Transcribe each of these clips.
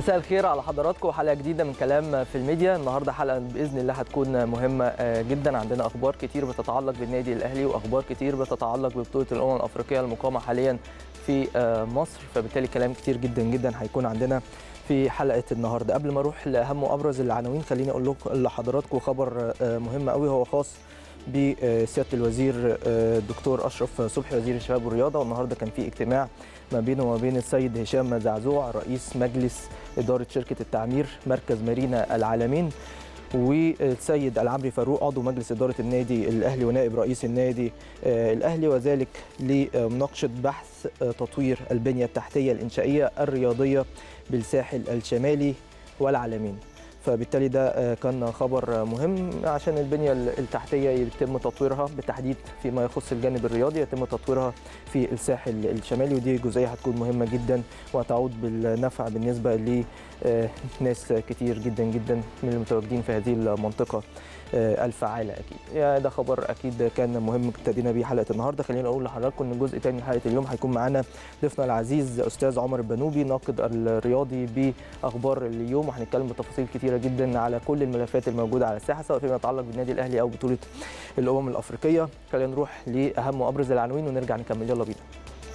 مساء الخير على حضراتكم حلقه جديده من كلام في الميديا النهارده حلقه باذن الله هتكون مهمه جدا عندنا اخبار كتير بتتعلق بالنادي الاهلي واخبار كتير بتتعلق ببطوله الامم الافريقيه المقامه حاليا في مصر فبالتالي كلام كتير جدا جدا هيكون عندنا في حلقه النهارده قبل ما اروح لاهم وابرز العناوين خليني اقول لحضراتكم خبر مهم قوي هو خاص بسياده الوزير الدكتور اشرف صبحي وزير الشباب والرياضه والنهارده كان في اجتماع ما بينه وما بين السيد هشام زعزوع رئيس مجلس اداره شركه التعمير مركز مارينا العالمين والسيد العمري فاروق عضو مجلس اداره النادي الاهلي ونائب رئيس النادي الاهلي وذلك لمناقشه بحث تطوير البنيه التحتيه الانشائيه الرياضيه بالساحل الشمالي والعالمين فبالتالي ده كان خبر مهم عشان البنيه التحتيه يتم تطويرها بالتحديد فيما يخص الجانب الرياضي يتم تطويرها في الساحل الشمالي ودي جزئيه هتكون مهمه جدا وهتعود بالنفع بالنسبه لناس كتير جدا جدا من المتواجدين في هذه المنطقه الفعاله اكيد يعني ده خبر اكيد كان مهم ابتدينا بيه حلقه النهارده خلينا اقول لحضراتكم ان جزء تاني من حلقه اليوم هيكون معانا ضيفنا العزيز استاذ عمر البنوبي ناقد الرياضي باخبار اليوم وهنتكلم بتفاصيل كتيره جدا على كل الملفات الموجوده على الساحه سواء فيما يتعلق بالنادي الاهلي او بطوله الامم الافريقيه خلينا نروح لاهم وابرز العناوين ونرجع نكمل يلا بينا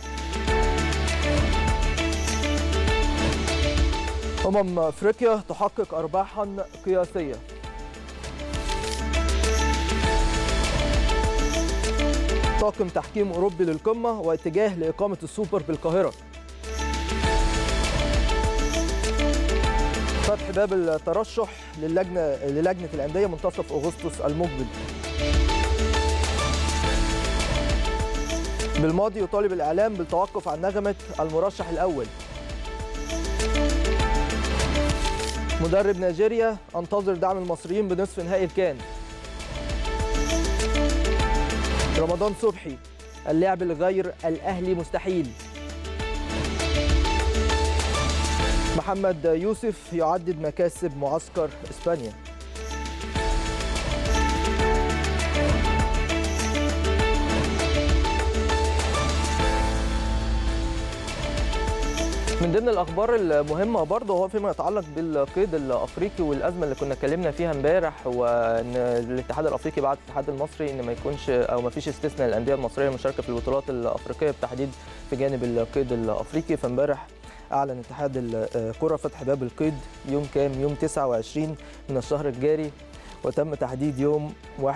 أمم أفريقيا تحقق أرباحا قياسية طاقم تحكيم أوروبي للقمة واتجاه لإقامة السوبر بالقاهرة فتح باب الترشح للجنة للجنة الأندية منتصف أغسطس المقبل بالماضي يطالب الإعلام بالتوقف عن نغمة المرشح الأول مدرب نيجيريا انتظر دعم المصريين بنصف نهائي الكان رمضان صبحي اللعب الغير الأهلي مستحيل محمد يوسف يعدد مكاسب معسكر إسبانيا من ضمن الاخبار المهمه برضه هو فيما يتعلق بالقيد الافريقي والازمه اللي كنا اتكلمنا فيها امبارح وان الاتحاد الافريقي بعت الاتحاد المصري ان ما يكونش او ما فيش استثناء للانديه المصريه المشاركه في البطولات الافريقيه بالتحديد في جانب القيد الافريقي فامبارح اعلن اتحاد الكره فتح باب القيد يوم كام يوم 29 من الشهر الجاري وتم تحديد يوم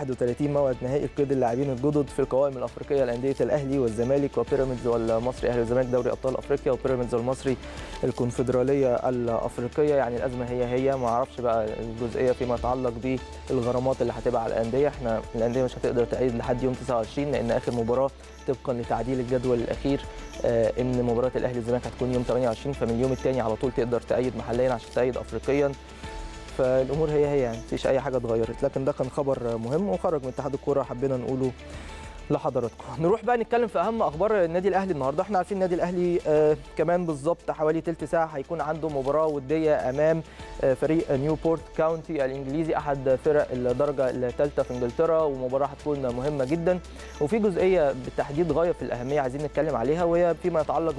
31 موعد نهائي القيد اللاعبين الجدد في القوائم الافريقيه لانديه الاهلي والزمالك وبيراميدز والمصري اهلي والزمالك دوري ابطال افريقيا وبيراميدز والمصري الكونفدراليه الافريقيه يعني الازمه هي هي ما اعرفش بقى الجزئيه فيما يتعلق بالغرامات اللي هتبقى على الانديه احنا الانديه مش هتقدر تأيد لحد يوم 29 لان اخر مباراه طبقا لتعديل الجدول الاخير آه ان مباراه الاهلي والزمالك هتكون يوم 28 فمن اليوم الثاني على طول تقدر تأيد محليا عشان تأيد افريقيا فالامور هي هي يعني مفيش اي حاجه اتغيرت لكن ده كان خبر مهم وخرج من اتحاد الكوره حبينا نقوله لحضراتكم نروح بقى نتكلم في اهم اخبار النادي الاهلي النهارده احنا عارفين النادي الاهلي آه كمان بالظبط حوالي ثلث ساعه هيكون عنده مباراه وديه امام آه فريق نيوبورت كاونتي الانجليزي احد فرق الدرجه الثالثه في انجلترا ومباراه هتكون مهمه جدا وفي جزئيه بالتحديد غايه في الاهميه عايزين نتكلم عليها وهي فيما يتعلق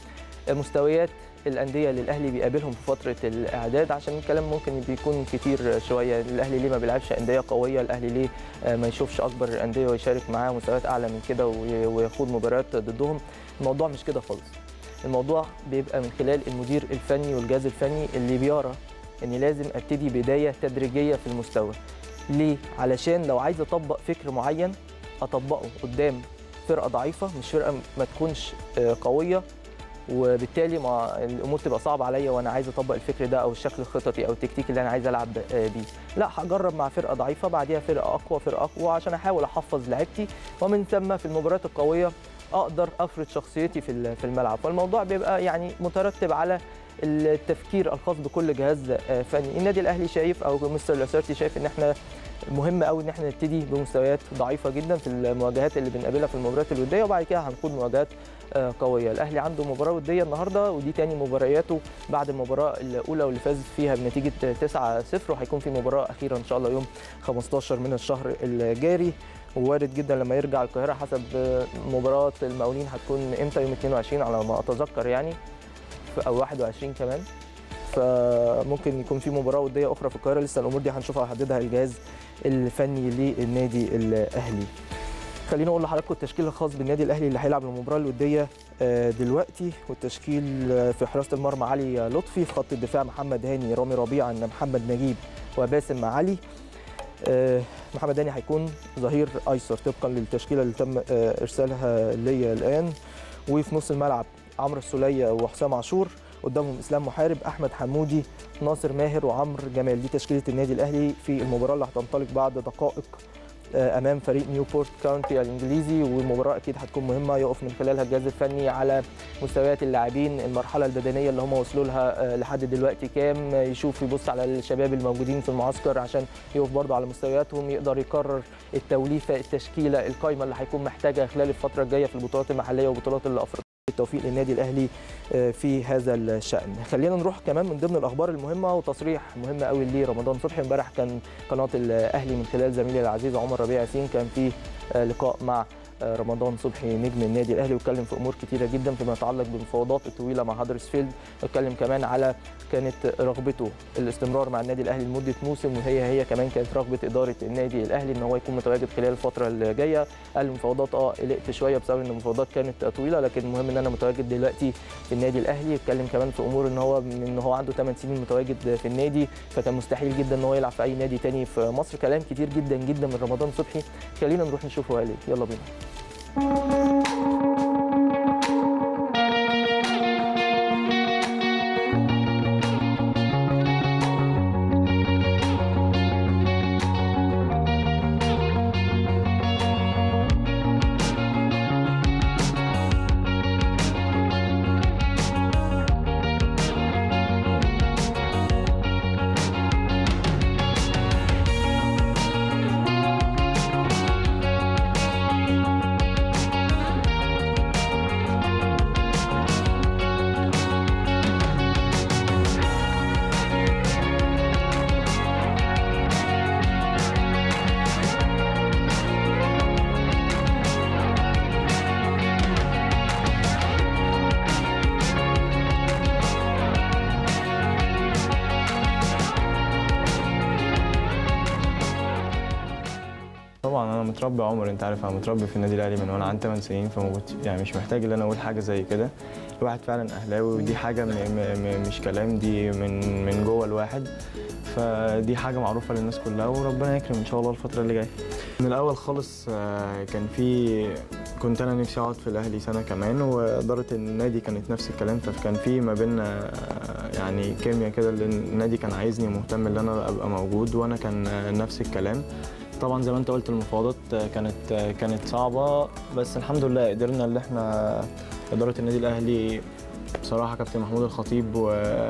بمستويات الانديه اللي الاهلي بيقابلهم في فتره الاعداد عشان الكلام ممكن بيكون كتير شويه الاهلي ليه ما بيلعبش انديه قويه الاهلي ليه ما يشوفش اكبر الانديه ويشارك معاه مستويات اعلى من كده ويخوض مباريات ضدهم الموضوع مش كده خالص الموضوع بيبقى من خلال المدير الفني والجهاز الفني اللي بيرى ان لازم ابتدي بدايه تدريجيه في المستوى ليه علشان لو عايز اطبق فكر معين اطبقه قدام فرقه ضعيفه مش فرقه ما تكونش قويه وبالتالي ما الامور تبقى صعبه عليا وانا عايز اطبق الفكر ده او الشكل الخططي او التكتيك اللي انا عايز العب بيه لا هجرب مع فرقه ضعيفه بعديها فرقه اقوى فرقه اقوى عشان احاول احفظ لعيبتي ومن ثم في المباريات القويه اقدر افرض شخصيتي في في الملعب فالموضوع بيبقى يعني مترتب على التفكير الخاص بكل جهاز فني النادي الاهلي شايف او مستر لاسارتي شايف ان احنا مهم قوي ان احنا نبتدي بمستويات ضعيفه جدا في المواجهات اللي بنقابلها في المباريات الوديه وبعد كده هنخوض مواجهات قويه الاهلي عنده مباراه وديه النهارده ودي تاني مبارياته بعد المباراه الاولى واللي فاز فيها بنتيجه 9-0 وهيكون في مباراه اخيره ان شاء الله يوم 15 من الشهر الجاري ووارد جدا لما يرجع القاهره حسب مباراه المقاولين هتكون امتى يوم 22 على ما اتذكر يعني او 21 كمان فممكن يكون في مباراه وديه اخرى في القاهره لسه الامور دي هنشوفها هيحددها الجهاز الفني للنادي الاهلي خليني اقول لحضراتكم التشكيل الخاص بالنادي الاهلي اللي هيلعب المباراه الوديه دلوقتي والتشكيل في حراسه المرمى علي لطفي في خط الدفاع محمد هاني رامي ربيعه محمد نجيب وباسم علي محمد هاني هيكون ظهير ايسر طبقا للتشكيله اللي تم ارسالها ليا الان وفي نص الملعب عمرو السوليه وحسام عاشور قدامهم اسلام محارب احمد حمودي ناصر ماهر وعمرو جمال دي تشكيله النادي الاهلي في المباراه اللي هتنطلق بعد دقائق امام فريق نيوبورت كاونتي الانجليزي والمباراه اكيد هتكون مهمه يقف من خلالها الجهاز الفني على مستويات اللاعبين المرحله البدنيه اللي هم وصلوا لها لحد دلوقتي كام يشوف يبص على الشباب الموجودين في المعسكر عشان يقف برضه على مستوياتهم يقدر يقرر التوليفه التشكيله القائمه اللي هيكون محتاجها خلال الفتره الجايه في البطولات المحليه والبطولات الافريقيه التوفيق للنادي الاهلي في هذا الشان خلينا نروح كمان من ضمن الاخبار المهمه وتصريح مهم قوي لرمضان صبحي امبارح كان قناه الاهلي من خلال زميلي العزيز عمر ربيع ياسين كان في لقاء مع رمضان صبحي نجم النادي الاهلي واتكلم في امور كثيره جدا فيما يتعلق بالمفاوضات الطويله مع هادرسفيلد واتكلم كمان على كانت رغبته الاستمرار مع النادي الاهلي لمده موسم وهي هي كمان كانت رغبه اداره النادي الاهلي ان هو يكون متواجد خلال الفتره اللي جايه قال المفاوضات اه قلقت شويه بسبب ان المفاوضات كانت طويله لكن المهم ان انا متواجد دلوقتي في النادي الاهلي اتكلم كمان في امور ان هو من ان هو عنده 8 سنين متواجد في النادي فكان مستحيل جدا ان هو يلعب في اي نادي تاني في مصر كلام كتير جدا جدا من رمضان صبحي خلينا نروح نشوفه قال ايه يلا بينا طبعا انا متربي عمر انت عارف انا متربي في النادي الاهلي من وانا عندي 8 سنين فموجود يعني مش محتاج ان انا اقول حاجه زي كده الواحد فعلا اهلاوي ودي حاجه م م مش كلام دي من من جوه الواحد فدي حاجه معروفه للناس كلها وربنا يكرم ان شاء الله الفتره اللي جايه من الاول خالص كان في كنت انا نفسي اقعد في الاهلي سنه كمان واداره النادي كانت نفس الكلام فكان في ما بيننا يعني كيمياء كده اللي النادي كان عايزني مهتم ان انا ابقى موجود وانا كان نفس الكلام طبعا زي ما انت قلت المفاوضات كانت كانت صعبه بس الحمد لله قدرنا ان احنا اداره النادي الاهلي بصراحه كابتن محمود الخطيب و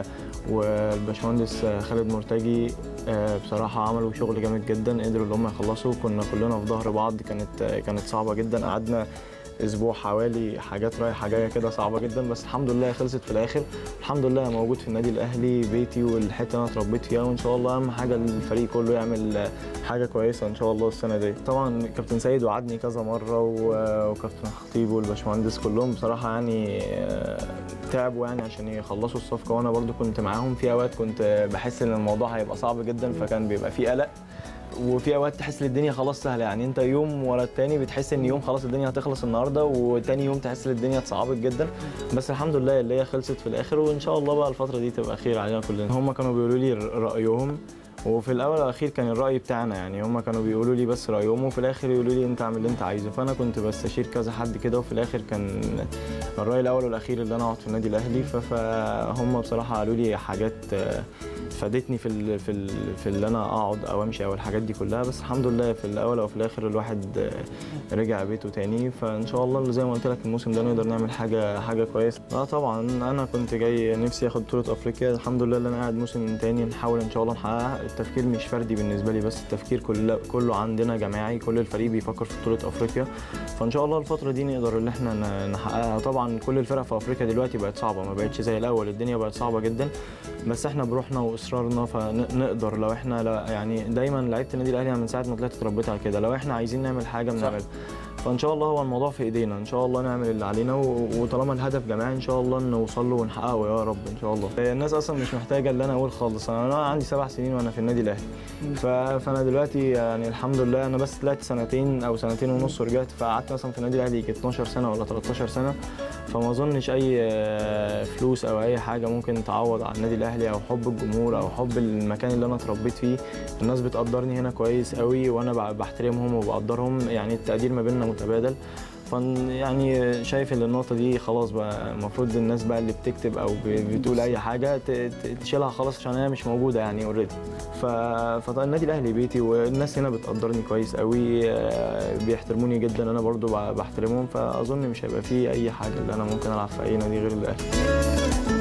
والباشمهندس خالد مرتجي بصراحه عملوا شغل جامد جدا قدروا ان هم يخلصوا كنا كلنا في ظهر بعض كانت كانت صعبه جدا قعدنا اسبوع حوالي حاجات رايحه جايه كده صعبه جدا بس الحمد لله خلصت في الاخر الحمد لله موجود في النادي الاهلي بيتي والحته اللي انا اتربيت فيها وان شاء الله اهم حاجه الفريق كله يعمل حاجه كويسه ان شاء الله السنه دي طبعا كابتن سيد وعدني كذا مره وكابتن خطيب والباشمهندس كلهم بصراحه يعني تعبوا يعني عشان يخلصوا الصفقه وانا برضو كنت معاهم في اوقات كنت بحس ان الموضوع هيبقى صعب جدا فكان بيبقى في قلق وفي اوقات تحس ان الدنيا خلاص سهله يعني انت يوم ورا التاني بتحس ان يوم خلاص الدنيا هتخلص النهارده وتاني يوم تحس ان الدنيا اتصعبت جدا بس الحمد لله اللي هي خلصت في الاخر وان شاء الله بقى الفتره دي تبقى خير علينا كلنا هم كانوا بيقولوا لي رايهم وفي الاول والاخير كان الراي بتاعنا يعني هم كانوا بيقولوا لي بس رايهم وفي الاخر يقولوا لي انت اعمل اللي انت عايزه فانا كنت بستشير كذا حد كده وفي الاخر كان الراي الاول والاخير اللي انا اقعد في النادي الاهلي فهم بصراحه قالوا لي حاجات فادتني في ال في ال في اللي انا اقعد او امشي او الحاجات دي كلها بس الحمد لله في الاول او في الاخر الواحد رجع بيته تاني فان شاء الله زي ما قلت لك الموسم ده نقدر نعمل حاجه حاجه كويسه اه طبعا انا كنت جاي نفسي اخد بطوله افريقيا الحمد لله اللي انا قاعد موسم تاني نحاول ان شاء الله نحققها التفكير مش فردي بالنسبه لي بس التفكير كله كله عندنا جماعي كل الفريق بيفكر في بطوله افريقيا فان شاء الله الفتره دي نقدر ان احنا نحققها طبعا كل الفرق في افريقيا دلوقتي بقت صعبه ما بقتش زي الاول الدنيا بقت صعبه جدا بس احنا بروحنا واصرارنا فنقدر لو احنا لا يعني دايما لعيبه النادي الاهلي من ساعه ما طلعت اتربيت على كده لو احنا عايزين نعمل حاجه بنعملها فان شاء الله هو الموضوع في ايدينا ان شاء الله نعمل اللي علينا و- وطالما الهدف جماعي ان شاء الله نوصل له ونحققه يا رب ان شاء الله الناس اصلا مش محتاجه اللي انا اقول خالص انا أنا عندي سبع سنين وانا في النادي الاهلي ف- فانا دلوقتي يعني الحمد لله انا بس طلعت سنتين او سنتين ونص ورجعت فقعدت مثلا في النادي الاهلي يجي 12 سنه ولا 13 سنه فما اظنش اي آه، فلوس او اي حاجه ممكن تعوض على النادي الاهلي او حب الجمهور او حب المكان اللي انا اتربيت فيه الناس بتقدرني هنا كويس قوي وانا ب- بحترمهم وبقدرهم يعني التقدير ما بيننا متبادل فن يعني شايف ان النقطه دي خلاص بقى المفروض الناس بقى اللي بتكتب او ب- بتقول اي حاجه ت- ت- تشيلها خلاص عشان هي مش موجوده يعني اوريدي فطبعا النادي الاهلي بيتي والناس هنا بتقدرني كويس قوي آه، بيحترموني جدا انا برضو ب- بحترمهم فاظن مش هيبقى فيه اي حاجه اللي انا ممكن العب في اي نادي غير الاهلي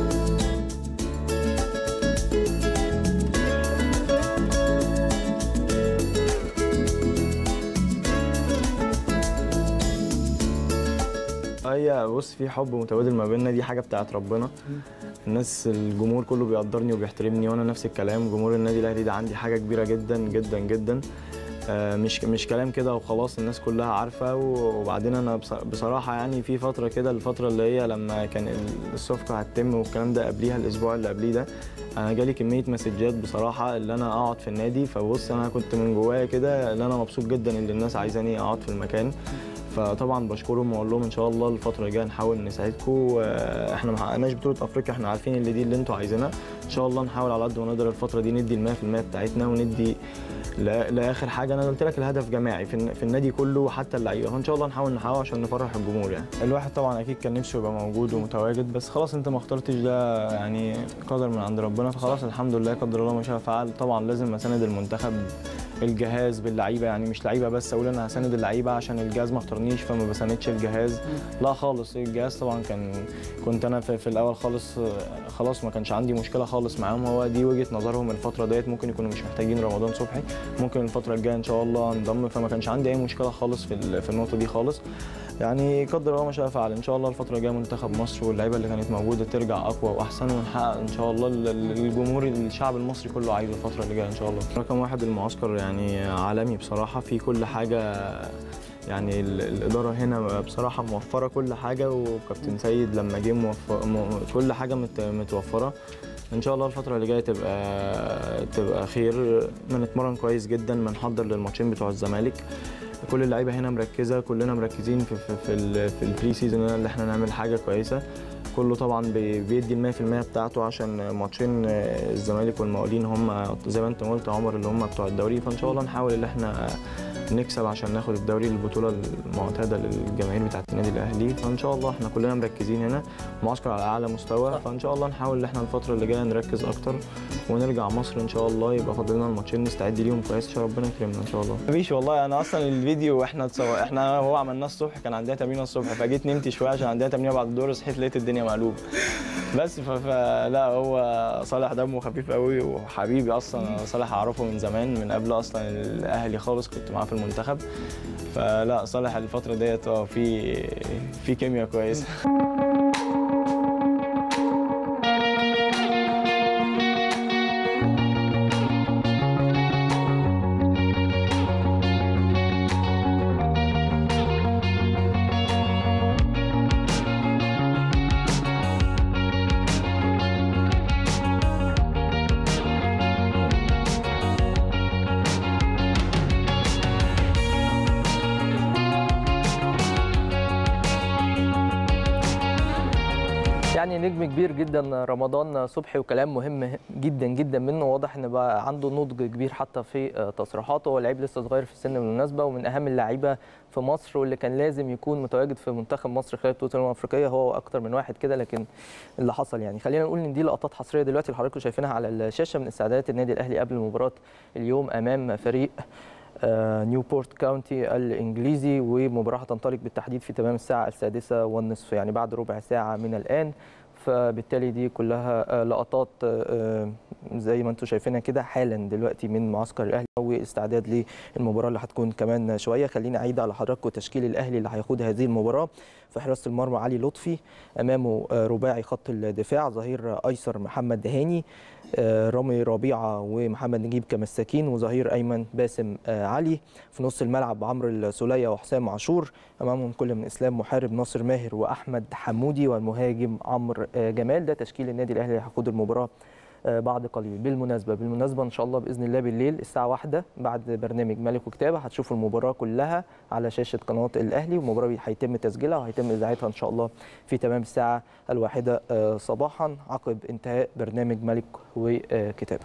هي بص في حب متبادل ما بيننا دي حاجه بتاعت ربنا الناس الجمهور كله بيقدرني وبيحترمني وانا نفس الكلام جمهور النادي الاهلي ده عندي حاجه كبيره جدا جدا جدا آه، مش مش كلام كده وخلاص الناس كلها عارفه وبعدين انا بص- بصراحه يعني في فتره كده الفتره اللي هي لما كان الصفقه هتتم والكلام ده قبليها الاسبوع اللي قبليه ده انا جالي كميه مسجات بصراحه اللي انا اقعد في النادي فبص انا كنت من جوايا كده اللي انا مبسوط جدا ان الناس عايزاني اقعد في المكان فطبعا بشكرهم واقول لهم ان شاء الله الفتره الجايه نحاول نساعدكم آه، احنا ما حققناش بطوله افريقيا احنا عارفين اللي دي اللي انتوا عايزينها ان شاء الله نحاول على قد ما نقدر الفتره دي ندي ال 100% بتاعتنا وندي لا- لاخر حاجه انا قلت لك الهدف جماعي في, الن- في النادي كله وحتى اللعيبه فان شاء الله نحاول نحققه عشان نفرح الجمهور يعني الواحد طبعا اكيد كان نفسه يبقى موجود ومتواجد بس خلاص انت ما اخترتش ده يعني قدر من عند ربنا فخلاص الحمد لله قدر الله ما شاء فعل طبعا لازم اساند المنتخب الجهاز باللعيبه يعني مش لعيبه بس اقول انا هساند اللعيبه عشان الجهاز ما اختارنيش فما بساندش الجهاز لا خالص الجهاز طبعا كان كنت انا في, في الاول خالص آه، خلاص ما كانش عندي مشكله خالص معاهم هو دي وجهه نظرهم الفتره ديت ممكن يكونوا مش محتاجين رمضان صبحي ممكن الفتره الجايه ان شاء الله انضم فما كانش عندي اي مشكله خالص في ال- في النقطه دي خالص يعني قدر الله ما شاء فعل ان شاء الله الفتره الجايه منتخب مصر واللعيبه اللي كانت موجوده ترجع اقوى واحسن ونحقق ان شاء الله ال- ال- الجمهور الشعب المصري كله عايزه الفتره اللي جايه ان شاء الله رقم واحد المعسكر يعني عالمي بصراحه في كل حاجه يعني ال- الاداره هنا بصراحه موفره كل حاجه وكابتن سيد لما جه موف- م- كل حاجه مت- متوفره ان شاء الله الفتره اللي جايه تبقى تبقى خير بنتمرن كويس جدا بنحضر للماتشين بتوع الزمالك كل اللعيبه هنا مركزه كلنا مركزين في في في, ال- في البري سيزون اللي احنا نعمل حاجه كويسه كله طبعا بي- بيدي ال 100% بتاعته عشان ماتشين آه، الزمالك والمقاولين هم زي ما انت قلت يا عمر اللي هم بتوع الدوري فان شاء الله نحاول ان احنا نكسب عشان ناخد الدوري البطوله المعتاده للجماهير بتاعه النادي الاهلي فان شاء الله احنا كلنا مركزين هنا معسكر على اعلى مستوى فان شاء الله نحاول ان احنا الفتره اللي جايه نركز اكتر ونرجع مصر ان شاء الله يبقى فاضل لنا الماتشين نستعد ليهم كويس عشان ربنا يكرمنا ان شاء الله مفيش والله انا اصلا الفيديو احنا تصور احنا هو عملناه الصبح كان عندنا تمرين الصبح فجيت نمت شويه عشان عندنا تمرين بعد الدور صحيت لقيت الدنيا مقلوبه بس ف- فلا هو صالح دمه خفيف قوي وحبيبي اصلا صالح اعرفه من زمان من قبل اصلا الاهلي خالص كنت معاه في المنتخب فلا صالح الفتره ديت اه في في كيمياء كويسه يعني نجم كبير جدا رمضان صبحي وكلام مهم جدا جدا منه واضح ان بقى عنده نضج كبير حتى في تصريحاته هو لعيب لسه صغير في السن بالمناسبه ومن اهم اللعيبه في مصر واللي كان لازم يكون متواجد في منتخب مصر خلال بطوله الامم الافريقيه هو اكتر من واحد كده لكن اللي حصل يعني خلينا نقول ان دي لقطات حصريه دلوقتي اللي حضراتكم شايفينها على الشاشه من استعدادات النادي الاهلي قبل مباراه اليوم امام فريق آه، نيوبورت كاونتي الانجليزي ومباراه هتنطلق بالتحديد في تمام الساعه السادسه والنصف يعني بعد ربع ساعه من الان فبالتالي دي كلها آه، لقطات آه، زي ما انتم شايفينها كده حالا دلوقتي من معسكر الاهلي واستعداد للمباراه اللي هتكون كمان شويه خليني اعيد على حضراتكم تشكيل الاهلي اللي هيخوض هذه المباراه في حراسه المرمى علي لطفي امامه رباعي خط الدفاع ظهير ايسر محمد هاني رامي ربيعه ومحمد نجيب كمساكين وظهير ايمن باسم علي في نص الملعب عمرو السوليه وحسام عاشور امامهم كل من اسلام محارب ناصر ماهر واحمد حمودي والمهاجم عمرو جمال ده تشكيل النادي الاهلي اللي هيخوض المباراه بعد قليل بالمناسبه بالمناسبه ان شاء الله باذن الله بالليل الساعه واحدة بعد برنامج ملك وكتابه هتشوفوا المباراه كلها على شاشه قناه الاهلي والمباراه هيتم تسجيلها وهيتم اذاعتها ان شاء الله في تمام الساعه الواحدة صباحا عقب انتهاء برنامج ملك وكتابه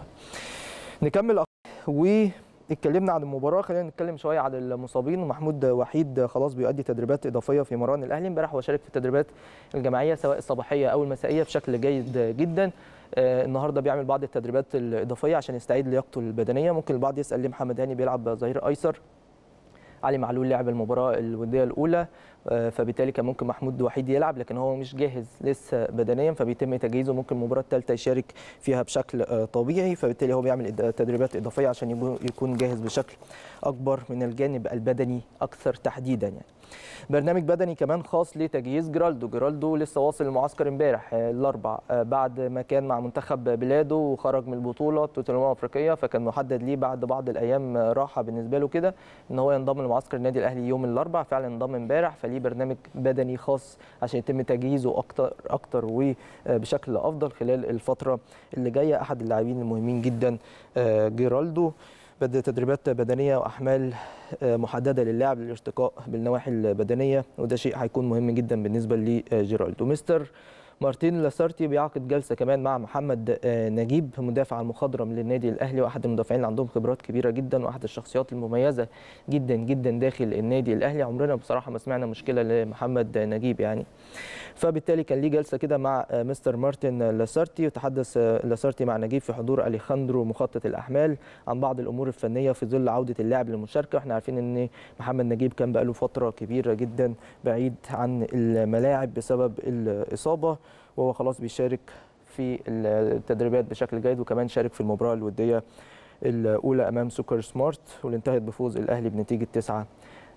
نكمل و اتكلمنا عن المباراه خلينا نتكلم شويه عن المصابين ومحمود وحيد خلاص بيؤدي تدريبات اضافيه في مران الاهلي امبارح وشارك في التدريبات الجماعيه سواء الصباحيه او المسائيه بشكل جيد جدا آه النهارده بيعمل بعض التدريبات الاضافيه عشان يستعيد لياقته البدنيه ممكن البعض يسال ليه محمد هاني بيلعب ظهير ايسر علي معلول لعب المباراه الوديه الاولى فبالتالي كان ممكن محمود وحيد يلعب لكن هو مش جاهز لسه بدنيا فبيتم تجهيزه ممكن المباراه الثالثه يشارك فيها بشكل طبيعي فبالتالي هو بيعمل تدريبات اضافيه عشان يكون جاهز بشكل اكبر من الجانب البدني اكثر تحديدا يعني برنامج بدني كمان خاص لتجهيز جرالدو جرالدو لسه واصل المعسكر امبارح الاربع بعد ما كان مع منتخب بلاده وخرج من البطوله بطوله الامم الافريقيه فكان محدد ليه بعد بعض الايام راحه بالنسبه له كده ان هو ينضم لمعسكر النادي الاهلي يوم الاربع فعلا انضم امبارح فليه برنامج بدني خاص عشان يتم تجهيزه اكتر اكتر وبشكل افضل خلال الفتره اللي جايه احد اللاعبين المهمين جدا جيرالدو بدأ تدريبات بدنيه واحمال محدده للاعب للارتقاء بالنواحي البدنيه وده شيء هيكون مهم جدا بالنسبه لجيرالدو مستر مارتين لاسارتي بيعقد جلسه كمان مع محمد نجيب مدافع المخضرم للنادي الاهلي واحد المدافعين اللي عندهم خبرات كبيره جدا واحد الشخصيات المميزه جدا جدا داخل النادي الاهلي عمرنا بصراحه ما سمعنا مشكله لمحمد نجيب يعني فبالتالي كان ليه جلسه كده مع مستر مارتن لاسارتي وتحدث لاسارتي مع نجيب في حضور اليخاندرو مخطط الاحمال عن بعض الامور الفنيه في ظل عوده اللاعب للمشاركه واحنا عارفين ان محمد نجيب كان بقاله فتره كبيره جدا بعيد عن الملاعب بسبب الاصابه وهو خلاص بيشارك في التدريبات بشكل جيد وكمان شارك في المباراه الوديه الاولى امام سوبر سمارت واللي انتهت بفوز الاهلي بنتيجه 9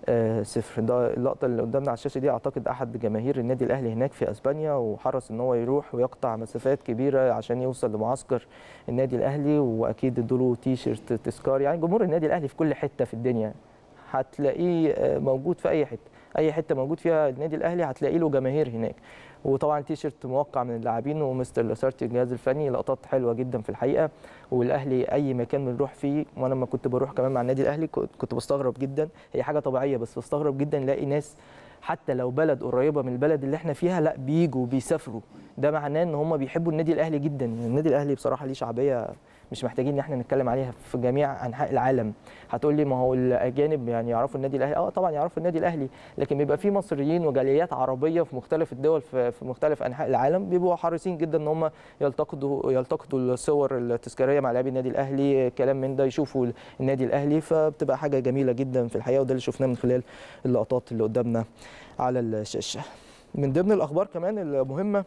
صفر ده اللقطه اللي قدامنا على الشاشه دي اعتقد احد جماهير النادي الاهلي هناك في اسبانيا وحرص ان هو يروح ويقطع مسافات كبيره عشان يوصل لمعسكر النادي الاهلي واكيد ادوا له تي شيرت تذكار يعني جمهور النادي الاهلي في كل حته في الدنيا هتلاقيه موجود في اي حته اي حته موجود فيها النادي الاهلي هتلاقي له جماهير هناك وطبعا تي شيرت موقع من اللاعبين ومستر لاسارتي الجهاز الفني لقطات حلوه جدا في الحقيقه والاهلي اي مكان بنروح فيه وانا لما كنت بروح كمان مع النادي الاهلي كنت بستغرب جدا هي حاجه طبيعيه بس بستغرب جدا الاقي ناس حتى لو بلد قريبه من البلد اللي احنا فيها لا بيجوا بيسافروا ده معناه ان هم بيحبوا النادي الاهلي جدا النادي الاهلي بصراحه ليه شعبيه مش محتاجين ان احنا نتكلم عليها في جميع انحاء العالم هتقول لي ما هو الاجانب يعني يعرفوا النادي الاهلي اه طبعا يعرفوا النادي الاهلي لكن بيبقى في مصريين وجاليات عربيه في مختلف الدول في, في مختلف انحاء العالم بيبقوا حريصين جدا ان هم يلتقطوا يلتقطوا الصور التذكاريه مع لاعبي النادي الاهلي كلام من ده يشوفوا النادي الاهلي فبتبقى حاجه جميله جدا في الحقيقه وده اللي شفناه من خلال اللقطات اللي قدامنا على الشاشه من ضمن الاخبار كمان المهمه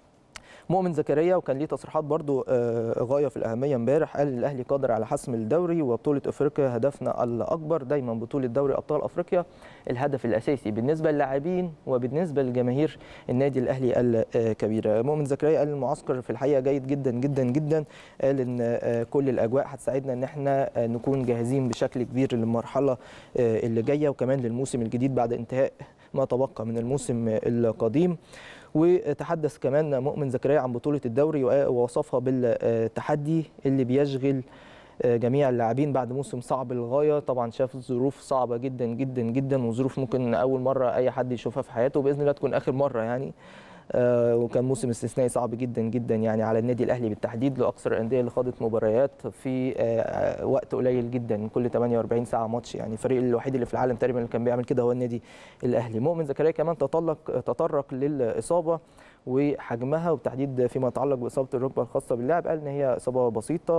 مؤمن زكريا وكان ليه تصريحات برضو غايه في الاهميه امبارح قال الاهلي قادر على حسم الدوري وبطوله افريقيا هدفنا الاكبر دايما بطوله دوري ابطال افريقيا الهدف الاساسي بالنسبه للاعبين وبالنسبه لجماهير النادي الاهلي الكبيره مؤمن زكريا قال المعسكر في الحقيقه جيد جدا جدا جدا قال ان كل الاجواء هتساعدنا ان احنا نكون جاهزين بشكل كبير للمرحله اللي جايه وكمان للموسم الجديد بعد انتهاء ما تبقى من الموسم القديم وتحدث كمان مؤمن زكريا عن بطولة الدوري ووصفها بالتحدي اللي بيشغل جميع اللاعبين بعد موسم صعب للغايه طبعا شاف ظروف صعبه جدا جدا جدا وظروف ممكن اول مره اي حد يشوفها في حياته باذن الله تكون اخر مره يعني آه وكان موسم استثنائي صعب جدا جدا يعني على النادي الاهلي بالتحديد لاكثر الانديه اللي خاضت مباريات في آه وقت قليل جدا كل 48 ساعه ماتش يعني الفريق الوحيد اللي في العالم تقريبا اللي كان بيعمل كده هو النادي الاهلي مؤمن زكريا كمان تطلق تطرق للاصابه وحجمها وبالتحديد فيما يتعلق باصابه الركبه الخاصه باللاعب قال ان هي اصابه بسيطه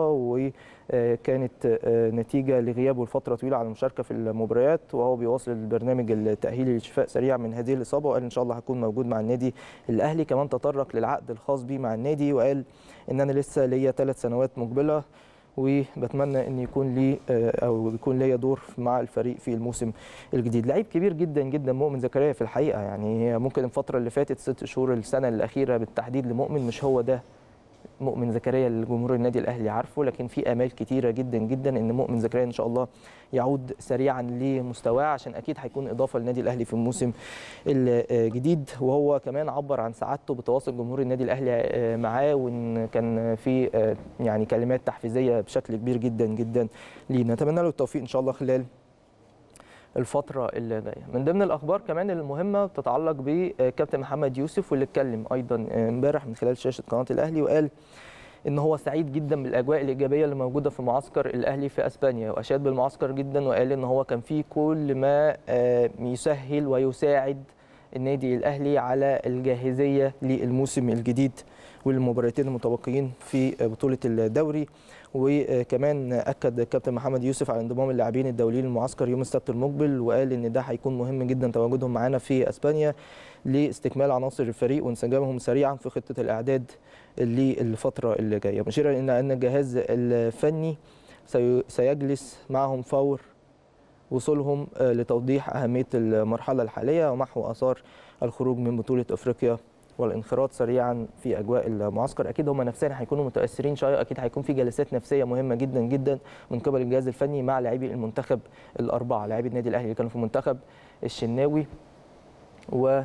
وكانت نتيجه لغيابه لفتره طويله عن المشاركه في المباريات وهو بيواصل البرنامج التاهيلي للشفاء سريع من هذه الاصابه وقال ان شاء الله هكون موجود مع النادي الاهلي كمان تطرق للعقد الخاص بيه مع النادي وقال ان انا لسه ليا ثلاث سنوات مقبله وبتمنى ان يكون لي او يكون ليا دور مع الفريق في الموسم الجديد لعيب كبير جدا جدا مؤمن زكريا في الحقيقه يعني ممكن الفتره اللي فاتت ست شهور السنه الاخيره بالتحديد لمؤمن مش هو ده مؤمن زكريا اللي جمهور النادي الاهلي عارفه لكن في امال كتيره جدا جدا ان مؤمن زكريا ان شاء الله يعود سريعا لمستواه عشان اكيد هيكون اضافه للنادي الاهلي في الموسم الجديد وهو كمان عبر عن سعادته بتواصل جمهور النادي الاهلي معاه وان كان في يعني كلمات تحفيزيه بشكل كبير جدا جدا ليه نتمنى له التوفيق ان شاء الله خلال الفترة اللي جاية من ضمن الأخبار كمان المهمة تتعلق بكابتن محمد يوسف واللي اتكلم أيضا امبارح من خلال شاشة قناة الأهلي وقال ان هو سعيد جدا بالاجواء الايجابيه اللي موجوده في معسكر الاهلي في اسبانيا واشاد بالمعسكر جدا وقال ان هو كان فيه كل ما يسهل ويساعد النادي الاهلي على الجاهزيه للموسم الجديد والمباراتين المتبقيين في بطوله الدوري وكمان اكد كابتن محمد يوسف على انضمام اللاعبين الدوليين للمعسكر يوم السبت المقبل وقال ان ده هيكون مهم جدا تواجدهم معانا في اسبانيا لاستكمال عناصر الفريق وانسجامهم سريعا في خطه الاعداد للفتره اللي جايه مشيرا الى ان الجهاز الفني سيجلس معهم فور وصولهم لتوضيح اهميه المرحله الحاليه ومحو اثار الخروج من بطوله افريقيا والانخراط سريعا في اجواء المعسكر اكيد هم نفسيا هيكونوا متاثرين شويه اكيد هيكون في جلسات نفسيه مهمه جدا جدا من قبل الجهاز الفني مع لاعبي المنتخب الاربعه لاعبي النادي الاهلي اللي كانوا في المنتخب الشناوي و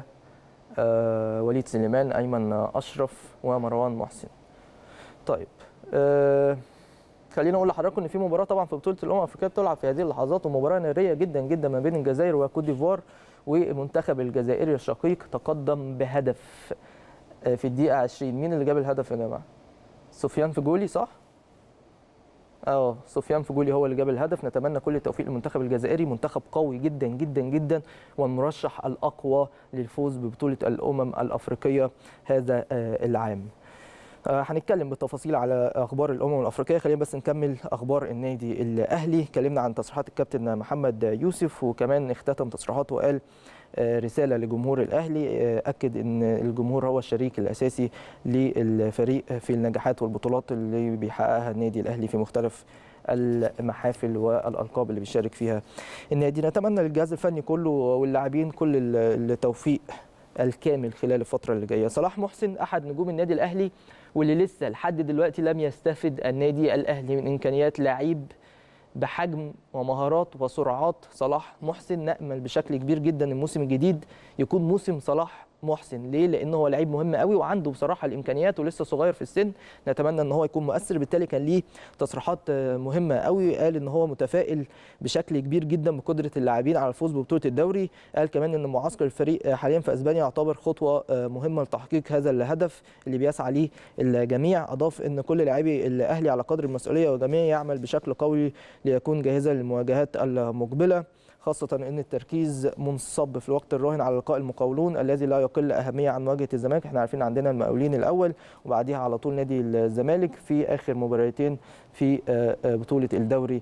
وليد سليمان ايمن اشرف ومروان محسن طيب أه خلينا اقول لحضراتكم ان في مباراه طبعا في بطوله الامم الافريقيه بتلعب في هذه اللحظات ومباراه ناريه جدا جدا ما بين الجزائر وكوت ديفوار والمنتخب الجزائري الشقيق تقدم بهدف في الدقيقه 20 مين اللي جاب الهدف يا جماعه سفيان فجولي صح اه سفيان فجولي هو اللي جاب الهدف نتمنى كل التوفيق للمنتخب الجزائري منتخب قوي جدا جدا جدا والمرشح الاقوى للفوز ببطوله الامم الافريقيه هذا العام هنتكلم بالتفاصيل على اخبار الامم الافريقيه خلينا بس نكمل اخبار النادي الاهلي اتكلمنا عن تصريحات الكابتن محمد يوسف وكمان اختتم تصريحاته وقال رساله لجمهور الاهلي اكد ان الجمهور هو الشريك الاساسي للفريق في النجاحات والبطولات اللي بيحققها النادي الاهلي في مختلف المحافل والالقاب اللي بيشارك فيها النادي نتمنى للجهاز الفني كله واللاعبين كل التوفيق الكامل خلال الفترة اللي جاية صلاح محسن أحد نجوم النادي الأهلي واللي لسه لحد دلوقتي لم يستفد النادي الأهلي من إمكانيات لعيب بحجم ومهارات وسرعات صلاح محسن نأمل بشكل كبير جدا الموسم الجديد يكون موسم صلاح محسن ليه لانه هو لعيب مهم قوي وعنده بصراحه الامكانيات ولسه صغير في السن نتمنى ان هو يكون مؤثر بالتالي كان ليه تصريحات مهمه قوي قال ان هو متفائل بشكل كبير جدا بقدره اللاعبين على الفوز ببطوله الدوري قال كمان ان معسكر الفريق حاليا في اسبانيا يعتبر خطوه مهمه لتحقيق هذا الهدف اللي بيسعى ليه الجميع اضاف ان كل لاعبي الاهلي على قدر المسؤوليه والجميع يعمل بشكل قوي ليكون جاهزا للمواجهات المقبله خاصة أن التركيز منصب في الوقت الراهن على لقاء المقاولون الذي لا يقل أهمية عن مواجهة الزمالك، احنا عارفين عندنا المقاولين الأول وبعديها على طول نادي الزمالك في آخر مباراتين في بطولة الدوري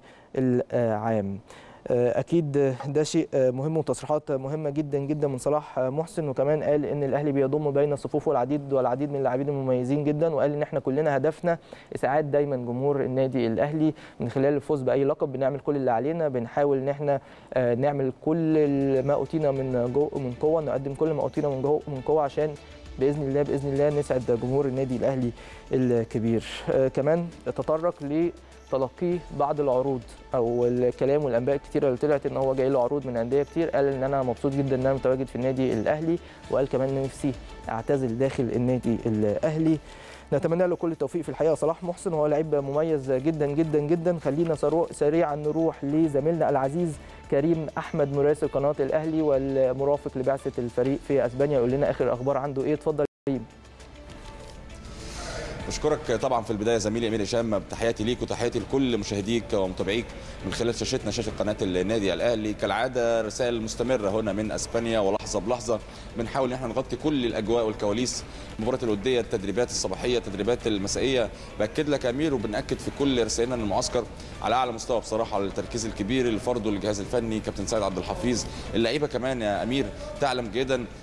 العام. اكيد ده شيء مهم وتصريحات مهمه جدا جدا من صلاح محسن وكمان قال ان الاهلي بيضم بين صفوفه العديد والعديد من اللاعبين المميزين جدا وقال ان احنا كلنا هدفنا اسعاد دايما جمهور النادي الاهلي من خلال الفوز باي لقب بنعمل كل اللي علينا بنحاول ان احنا نعمل كل ما اوتينا من جو من قوه نقدم كل ما اوتينا من جو من قوه عشان باذن الله باذن الله نسعد جمهور النادي الاهلي الكبير كمان تطرق ل تلقيه بعض العروض او الكلام والانباء الكتيره اللي طلعت ان هو جاي له عروض من انديه كتير قال ان انا مبسوط جدا ان انا متواجد في النادي الاهلي وقال كمان ان نفسي اعتزل داخل النادي الاهلي نتمنى له كل التوفيق في الحقيقه صلاح محسن هو لعيب مميز جدا جدا جدا خلينا سريعا نروح لزميلنا العزيز كريم احمد مراسل قناه الاهلي والمرافق لبعثه الفريق في اسبانيا يقول لنا اخر اخبار عنده ايه اتفضل كريم بشكرك طبعا في البدايه زميلي امير هشام تحياتي ليك وتحياتي لكل مشاهديك ومتابعيك من خلال شاشتنا شاشه قناه النادي الاهلي كالعاده رسائل مستمره هنا من اسبانيا ولحظه بلحظه بنحاول ان احنا نغطي كل الاجواء والكواليس المباراه الوديه التدريبات الصباحيه التدريبات المسائيه باكد لك امير وبناكد في كل رسائلنا ان المعسكر على اعلى مستوى بصراحه على التركيز الكبير اللي فرضه الجهاز الفني كابتن سيد عبد الحفيظ اللعيبه كمان يا امير تعلم جيدا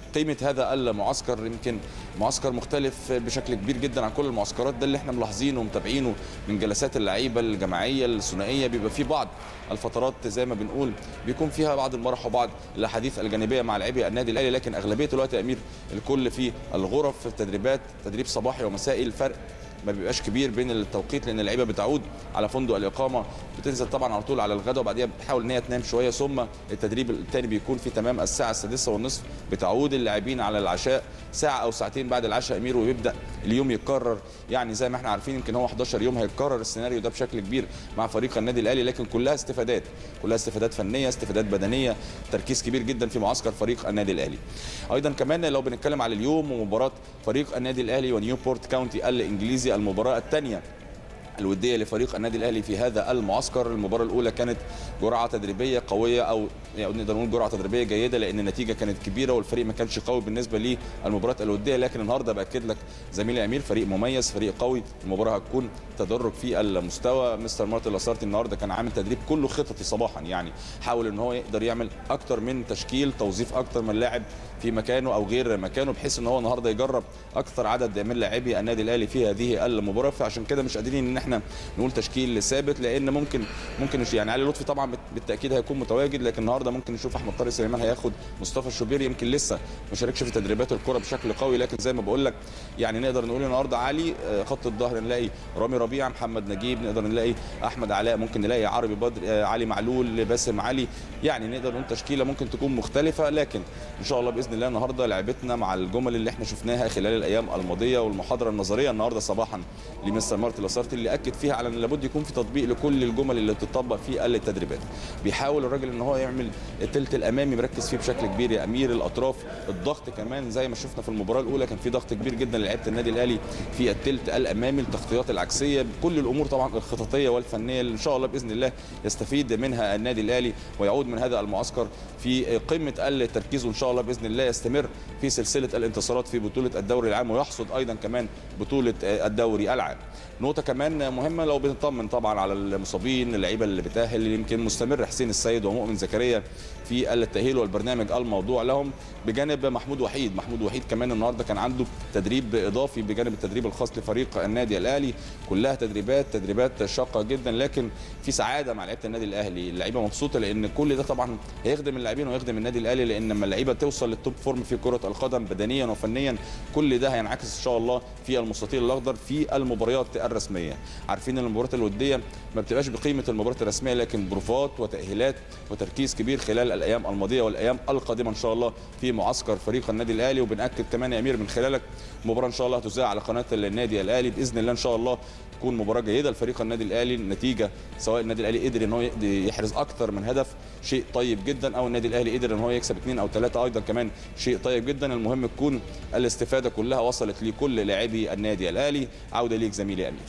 قيمه هذا المعسكر يمكن معسكر مختلف بشكل كبير جدا عن كل المعسكرات ده اللي احنا ملاحظينه ومتابعينه من جلسات اللعيبه الجماعيه الثنائيه بيبقى في بعض الفترات زي ما بنقول بيكون فيها بعض المرح وبعض الاحاديث الجانبيه مع لاعبي النادي الاهلي لكن اغلبيه الوقت يا امير الكل في الغرف في التدريبات تدريب صباحي ومسائي الفرق ما بيبقاش كبير بين التوقيت لان اللعيبه بتعود على فندق الاقامه بتنزل طبعا على طول على الغداء وبعديها بتحاول ان هي تنام شويه ثم التدريب الثاني بيكون في تمام الساعه السادسة والنصف بتعود اللاعبين على العشاء ساعه او ساعتين بعد العشاء امير ويبدا اليوم يتكرر يعني زي ما احنا عارفين يمكن هو 11 يوم هيتكرر السيناريو ده بشكل كبير مع فريق النادي الاهلي لكن كلها استفادات كلها استفادات فنيه استفادات بدنيه تركيز كبير جدا في معسكر فريق النادي الاهلي ايضا كمان لو بنتكلم على اليوم ومباراه فريق النادي الاهلي ونيوبورت كاونتي الانجليزي المباراه الثانيه الوديه لفريق النادي الاهلي في هذا المعسكر المباراه الاولى كانت جرعه تدريبيه قويه او يعني نقدر نقول جرعه تدريبيه جيده لان النتيجه كانت كبيره والفريق ما كانش قوي بالنسبه للمباراه الوديه لكن النهارده باكد لك زميلي امير فريق مميز فريق قوي المباراه هتكون تدرج في المستوى مستر مارتن لاسارتي النهارده كان عامل تدريب كله خططي صباحا يعني حاول ان هو يقدر يعمل اكتر من تشكيل توظيف اكتر من لاعب في مكانه او غير مكانه بحيث ان هو النهارده يجرب اكثر عدد من لاعبي النادي الاهلي في هذه المباراه فعشان كده مش قادرين ان احنا نقول تشكيل ثابت لان ممكن ممكن يعني علي لطفي طبعا بالتاكيد هيكون متواجد لكن النهارده ممكن نشوف احمد طارق سليمان هياخد مصطفى الشوبير يمكن لسه ما شاركش في تدريبات الكره بشكل قوي لكن زي ما بقول لك يعني نقدر نقول النهارده علي خط الظهر نلاقي رامي ربيعه محمد نجيب نقدر نلاقي احمد علاء ممكن نلاقي عربي بدر علي معلول باسم علي يعني نقدر نقول تشكيله ممكن تكون مختلفه لكن ان شاء الله باذن الله النهارده لعبتنا مع الجمل اللي احنا شفناها خلال الايام الماضيه والمحاضره النظريه النهارده صباحا لمستر مارتن لاسارتي اللي اكد فيها على ان لابد يكون في تطبيق لكل الجمل اللي بتطبق في التدريبات بيحاول الراجل ان هو يعمل الثلث الامامي مركز فيه بشكل كبير يا امير الاطراف الضغط كمان زي ما شفنا في المباراه الاولى كان في ضغط كبير جدا لعيبه النادي الاهلي في الثلث الامامي التغطيات العكسيه كل الامور طبعا الخططيه والفنيه اللي ان شاء الله باذن الله يستفيد منها النادي الاهلي ويعود من هذا المعسكر في قمه التركيز وان شاء الله باذن الله يستمر في سلسله الانتصارات في بطوله الدوري العام ويحصد ايضا كمان بطوله الدوري العام نقطه كمان مهمه لو بنطمن طبعا على المصابين اللعيبه اللي بتاهل يمكن مستمر حسين السيد ومؤمن زكريا في التاهيل والبرنامج الموضوع لهم بجانب محمود وحيد محمود وحيد كمان النهارده كان عنده تدريب اضافي بجانب التدريب الخاص لفريق النادي الاهلي كلها تدريبات تدريبات شاقه جدا لكن في سعاده مع لعيبه النادي الاهلي اللعيبه مبسوطه لان كل ده طبعا هيخدم اللاعبين ويخدم النادي الاهلي لان لما اللعيبه توصل للتوب فورم في كره القدم بدنيا وفنيا كل ده هينعكس ان شاء الله في المستطيل الاخضر في المباريات الرسميه عارفين ان المباريات الوديه ما بتبقاش بقيمه المباريات الرسميه لكن بروفات وتاهيلات وتركيز كبير خلال الايام الماضيه والايام القادمه ان شاء الله في معسكر فريق النادي الاهلي وبناكد كمان يا امير من خلالك مباراه ان شاء الله هتذاع على قناه النادي الاهلي باذن الله ان شاء الله تكون مباراه جيده لفريق النادي الاهلي النتيجه سواء النادي الاهلي قدر ان هو يحرز اكثر من هدف شيء طيب جدا او النادي الاهلي قدر ان هو يكسب اثنين او ثلاثه ايضا كمان شيء طيب جدا المهم تكون الاستفاده كلها وصلت لكل لاعبي النادي الاهلي عوده ليك زميلي امير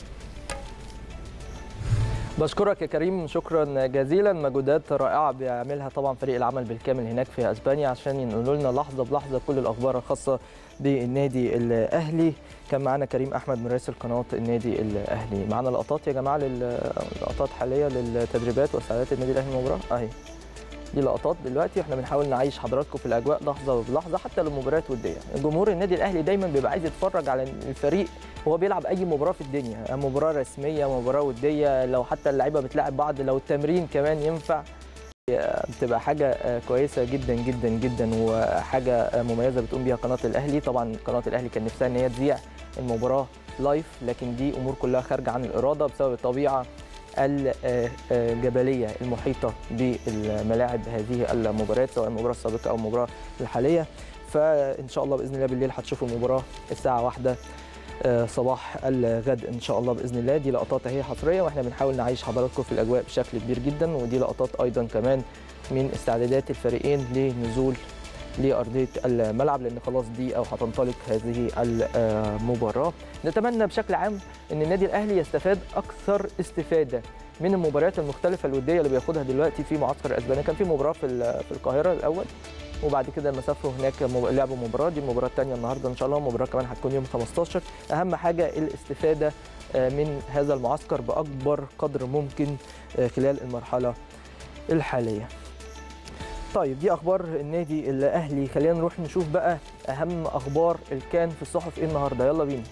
بشكرك يا كريم شكرا جزيلا مجهودات رائعه بيعملها طبعا فريق العمل بالكامل هناك في اسبانيا عشان ينقلوا لنا لحظه بلحظه كل الاخبار الخاصه بالنادي الاهلي كان معانا كريم احمد مراسل قناه النادي الاهلي معانا لقطات يا جماعه لقطات حاليه للتدريبات واستعدادات النادي الاهلي المباراه اهي دي لقطات دلوقتي احنا بنحاول نعيش حضراتكم في الاجواء لحظه بلحظه حتى للمباريات وديه جمهور النادي الاهلي دايما بيبقى عايز يتفرج على الفريق وهو بيلعب اي مباراه في الدنيا مباراه رسميه مباراه وديه لو حتى اللعيبه بتلاعب بعض لو التمرين كمان ينفع بتبقى حاجه كويسه جدا جدا جدا وحاجه مميزه بتقوم بيها قناه الاهلي طبعا قناه الاهلي كان نفسها ان هي تذيع المباراه لايف لكن دي امور كلها خارجه عن الاراده بسبب الطبيعه الجبليه المحيطه بالملاعب هذه المباريات سواء المباراه السابقه او المباراه الحاليه فان شاء الله باذن الله بالليل هتشوفوا المباراه الساعه واحدة صباح الغد ان شاء الله باذن الله دي لقطات اهي حصريه واحنا بنحاول نعيش حضراتكم في الاجواء بشكل كبير جدا ودي لقطات ايضا كمان من استعدادات الفريقين لنزول لارضيه الملعب لان خلاص دي او هتنطلق هذه المباراه نتمنى بشكل عام ان النادي الاهلي يستفاد اكثر استفاده من المباريات المختلفه الوديه اللي بياخدها دلوقتي في معسكر اسبانيا كان في مباراه في في القاهره الاول وبعد كده لما سافروا هناك لعبوا مباراه دي المباراه الثانيه النهارده ان شاء الله المباراه كمان هتكون يوم 15 اهم حاجه الاستفاده من هذا المعسكر باكبر قدر ممكن خلال المرحله الحاليه طيب دي اخبار النادي الاهلي خلينا نروح نشوف بقى اهم اخبار الكان في الصحف ايه النهارده يلا بينا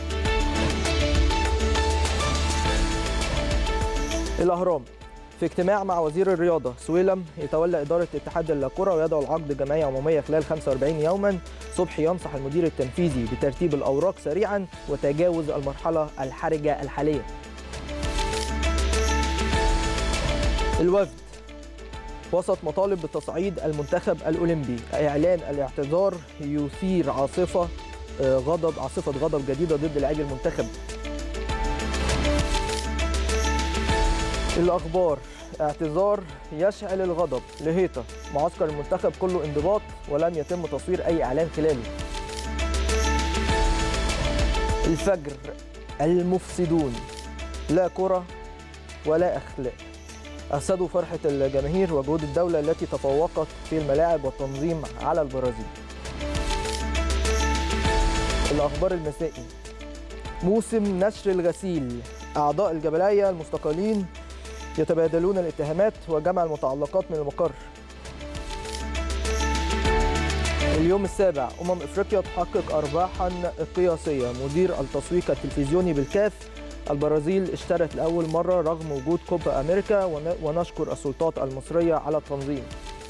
الاهرام في اجتماع مع وزير الرياضه سويلم يتولى اداره اتحاد الكره ويدعو العقد جمعيه عموميه خلال 45 يوما صبحي ينصح المدير التنفيذي بترتيب الاوراق سريعا وتجاوز المرحله الحرجه الحاليه الوفد وسط مطالب بتصعيد المنتخب الاولمبي اعلان الاعتذار يثير عاصفه آه، غضب عاصفه غضب جديده ضد لاعبي المنتخب الاخبار اعتذار يشعل الغضب لهيتا معسكر المنتخب كله انضباط ولم يتم تصوير اي اعلان خلاله الفجر المفسدون لا كره ولا اخلاق أفسدوا فرحة الجماهير وجهود الدولة التي تفوقت في الملاعب والتنظيم على البرازيل. الأخبار المسائي موسم نشر الغسيل أعضاء الجبلية المستقلين يتبادلون الاتهامات وجمع المتعلقات من المقر. اليوم السابع أمم إفريقيا تحقق أرباحا قياسية مدير التسويق التلفزيوني بالكاف البرازيل اشترت لأول مرة رغم وجود كوبا أمريكا ون- ونشكر السلطات المصرية على التنظيم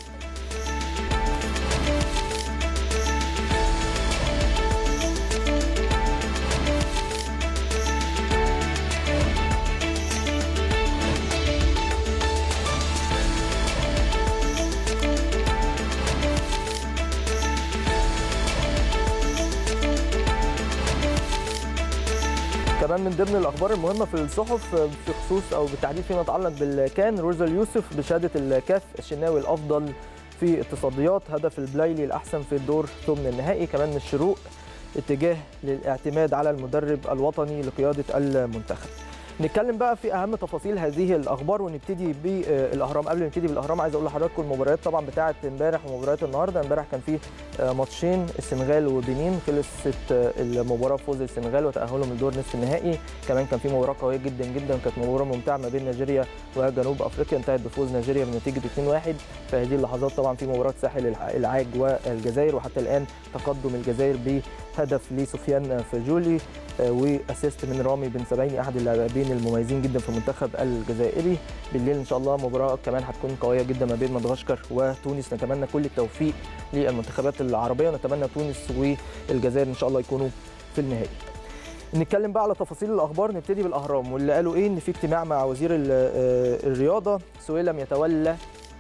كمان من ضمن الاخبار المهمه في الصحف في خصوص او بالتحديد فيما يتعلق بالكان روزا اليوسف بشهاده الكاف الشناوي الافضل في التصديات هدف البلايلي الاحسن في الدور ثمن النهائي كمان من الشروق اتجاه للاعتماد على المدرب الوطني لقياده المنتخب نتكلم بقى في اهم تفاصيل هذه الاخبار ونبتدي بالاهرام قبل ما نبتدي بالاهرام عايز اقول لحضراتكم المباريات طبعا بتاعه امبارح ومباريات النهارده امبارح كان في ماتشين السنغال وبنين خلصت المباراه بفوز السنغال وتاهلهم لدور نصف النهائي كمان كان في مباراه قويه جدا جدا كانت مباراه ممتعه ما بين نيجيريا وجنوب افريقيا انتهت بفوز نيجيريا بنتيجه 2-1 في هذه اللحظات طبعا في مباراه ساحل العاج والجزائر وحتى الان تقدم الجزائر بهدف لسفيان فجولي واسيست من رامي بن سبعيني احد اللاعبين المميزين جدا في المنتخب الجزائري بالليل ان شاء الله مباراه كمان هتكون قويه جدا ما بين مدغشقر وتونس نتمنى كل التوفيق للمنتخبات العربيه ونتمنى تونس والجزائر ان شاء الله يكونوا في النهائي نتكلم بقى على تفاصيل الاخبار نبتدي بالاهرام واللي قالوا ايه ان في اجتماع مع وزير الرياضه سويلم يتولى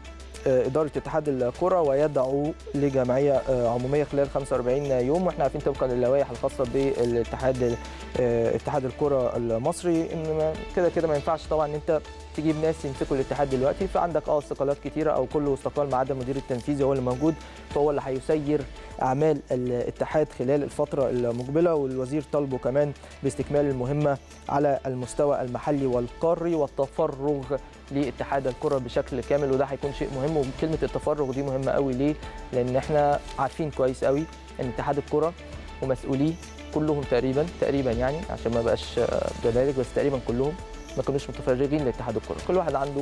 اداره اتحاد الكره ويدعو لجمعيه عموميه خلال 45 يوم واحنا عارفين طبقا للوائح الخاصه بالاتحاد اتحاد الكره المصري ان كده كده ما ينفعش طبعا ان انت تجيب ناس يمسكوا الاتحاد دلوقتي فعندك اه استقالات كتيره او كله استقال ما عدا المدير التنفيذي هو اللي موجود فهو اللي هيسير اعمال الاتحاد خلال الفتره المقبله والوزير طالبه كمان باستكمال المهمه على المستوى المحلي والقاري والتفرغ لاتحاد الكره بشكل كامل وده هيكون شيء مهم وكلمه التفرغ دي مهمه قوي ليه؟ لان احنا عارفين كويس قوي ان اتحاد الكره ومسؤوليه كلهم تقريبا تقريبا يعني عشان ما بقاش جمارك بس تقريبا كلهم ما كانوش متفرغين لاتحاد الكره كل واحد عنده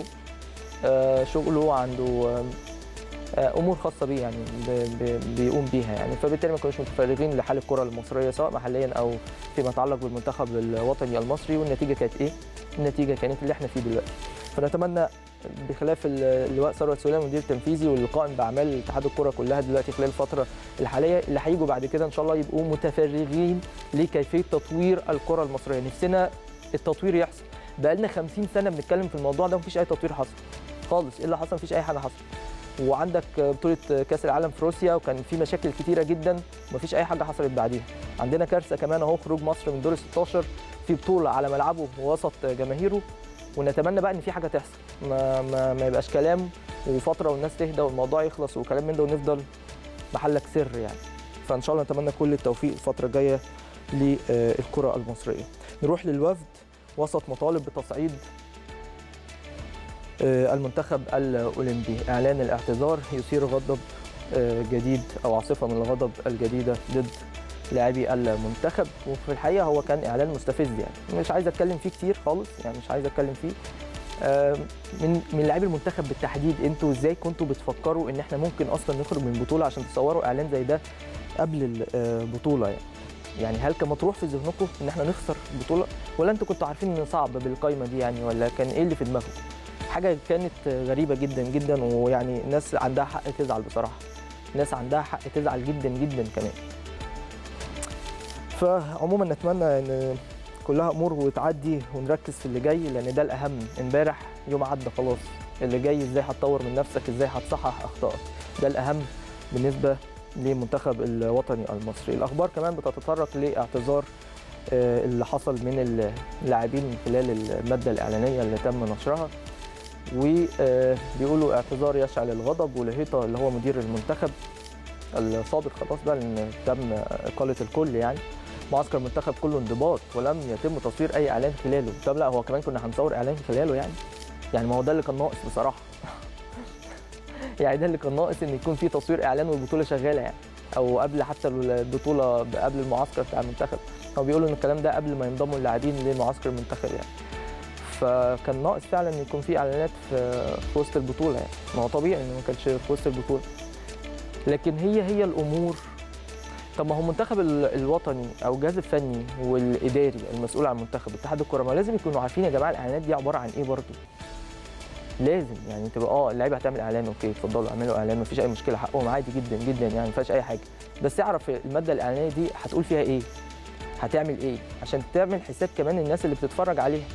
شغله عنده امور خاصه بيه يعني بيقوم بيها يعني فبالتالي ما كانوش متفرغين لحال الكره المصريه سواء محليا او فيما يتعلق بالمنتخب الوطني المصري والنتيجه كانت ايه؟ النتيجه كانت اللي احنا فيه دلوقتي فنتمنى بخلاف اللواء ثروت سليمان المدير التنفيذي والقائم باعمال اتحاد الكره كلها دلوقتي خلال الفتره الحاليه اللي هيجوا بعد كده ان شاء الله يبقوا متفرغين لكيفيه تطوير الكره المصريه نفسنا التطوير يحصل بقالنا 50 سنه بنتكلم في الموضوع ده مفيش اي تطوير حصل خالص ايه اللي حصل مفيش اي حاجه حصل وعندك بطوله كاس العالم في روسيا وكان في مشاكل كتيره جدا ومفيش اي حاجه حصلت بعديها عندنا كارثه كمان اهو خروج مصر من دور 16 في بطوله على ملعبه ووسط جماهيره ونتمنى بقى ان في حاجه تحصل ما, ما, ما يبقاش كلام وفتره والناس تهدى والموضوع يخلص وكلام من ده ونفضل محلك سر يعني فان شاء الله نتمنى كل التوفيق الفتره الجايه للكره المصريه نروح للوفد وسط مطالب بتصعيد المنتخب الاولمبي اعلان الاعتذار يثير غضب جديد او عاصفه من الغضب الجديده ضد لاعبي المنتخب وفي الحقيقه هو كان اعلان مستفز يعني مش عايز اتكلم فيه كتير خالص يعني مش عايز اتكلم فيه من من لاعبي المنتخب بالتحديد انتوا ازاي كنتوا بتفكروا ان احنا ممكن اصلا نخرج من بطوله عشان تصوروا اعلان زي ده قبل البطوله يعني يعني هل كان مطروح في ذهنكم ان احنا نخسر البطوله ولا انتوا كنتوا عارفين ان صعب بالقايمه دي يعني ولا كان ايه اللي في دماغكم حاجه كانت غريبه جدا جدا ويعني ناس عندها حق تزعل بصراحه ناس عندها حق تزعل جدا جدا كمان فعموما نتمنى ان كلها امور وتعدي ونركز في اللي جاي لان ده الاهم امبارح يوم عدى خلاص اللي جاي ازاي هتطور من نفسك ازاي هتصحح اخطائك ده الاهم بالنسبه للمنتخب الوطني المصري الاخبار كمان بتتطرق لاعتذار آه، اللي حصل من اللاعبين من خلال الماده الاعلانيه اللي تم نشرها وبيقولوا اعتذار يشعل الغضب ولهيطه اللي هو مدير المنتخب السابق خلاص بقى لان تم اقاله الكل يعني معسكر المنتخب كله انضباط ولم يتم تصوير اي اعلان خلاله طب لا هو كمان كنا هنصور اعلان خلاله يعني يعني ما هو ده اللي كان ناقص بصراحه يعني ده اللي كان ناقص ان يكون في تصوير اعلان والبطوله شغاله يعني او قبل حتى البطوله قبل المعسكر بتاع المنتخب هو بيقولوا ان الكلام ده قبل ما ينضموا اللاعبين لمعسكر المنتخب يعني فكان ناقص فعلا ان يكون في اعلانات في في وسط البطوله يعني ما هو طبيعي انه ما كانش في وسط البطوله لكن هي هي الامور طب ما هو المنتخب ال- الوطني او الجهاز الفني والاداري المسؤول عن المنتخب اتحاد الكره ما لازم يكونوا عارفين يا جماعه الاعلانات دي عباره عن ايه برضه لازم يعني تبقى اه اللعيبه هتعمل اعلان اوكي اتفضلوا اعملوا اعلان مفيش اي مشكله حقهم عادي جدا جدا يعني ما فيهاش اي حاجه بس اعرف الماده الاعلانيه دي هتقول فيها ايه هتعمل ايه عشان تعمل حساب كمان الناس اللي بتتفرج عليها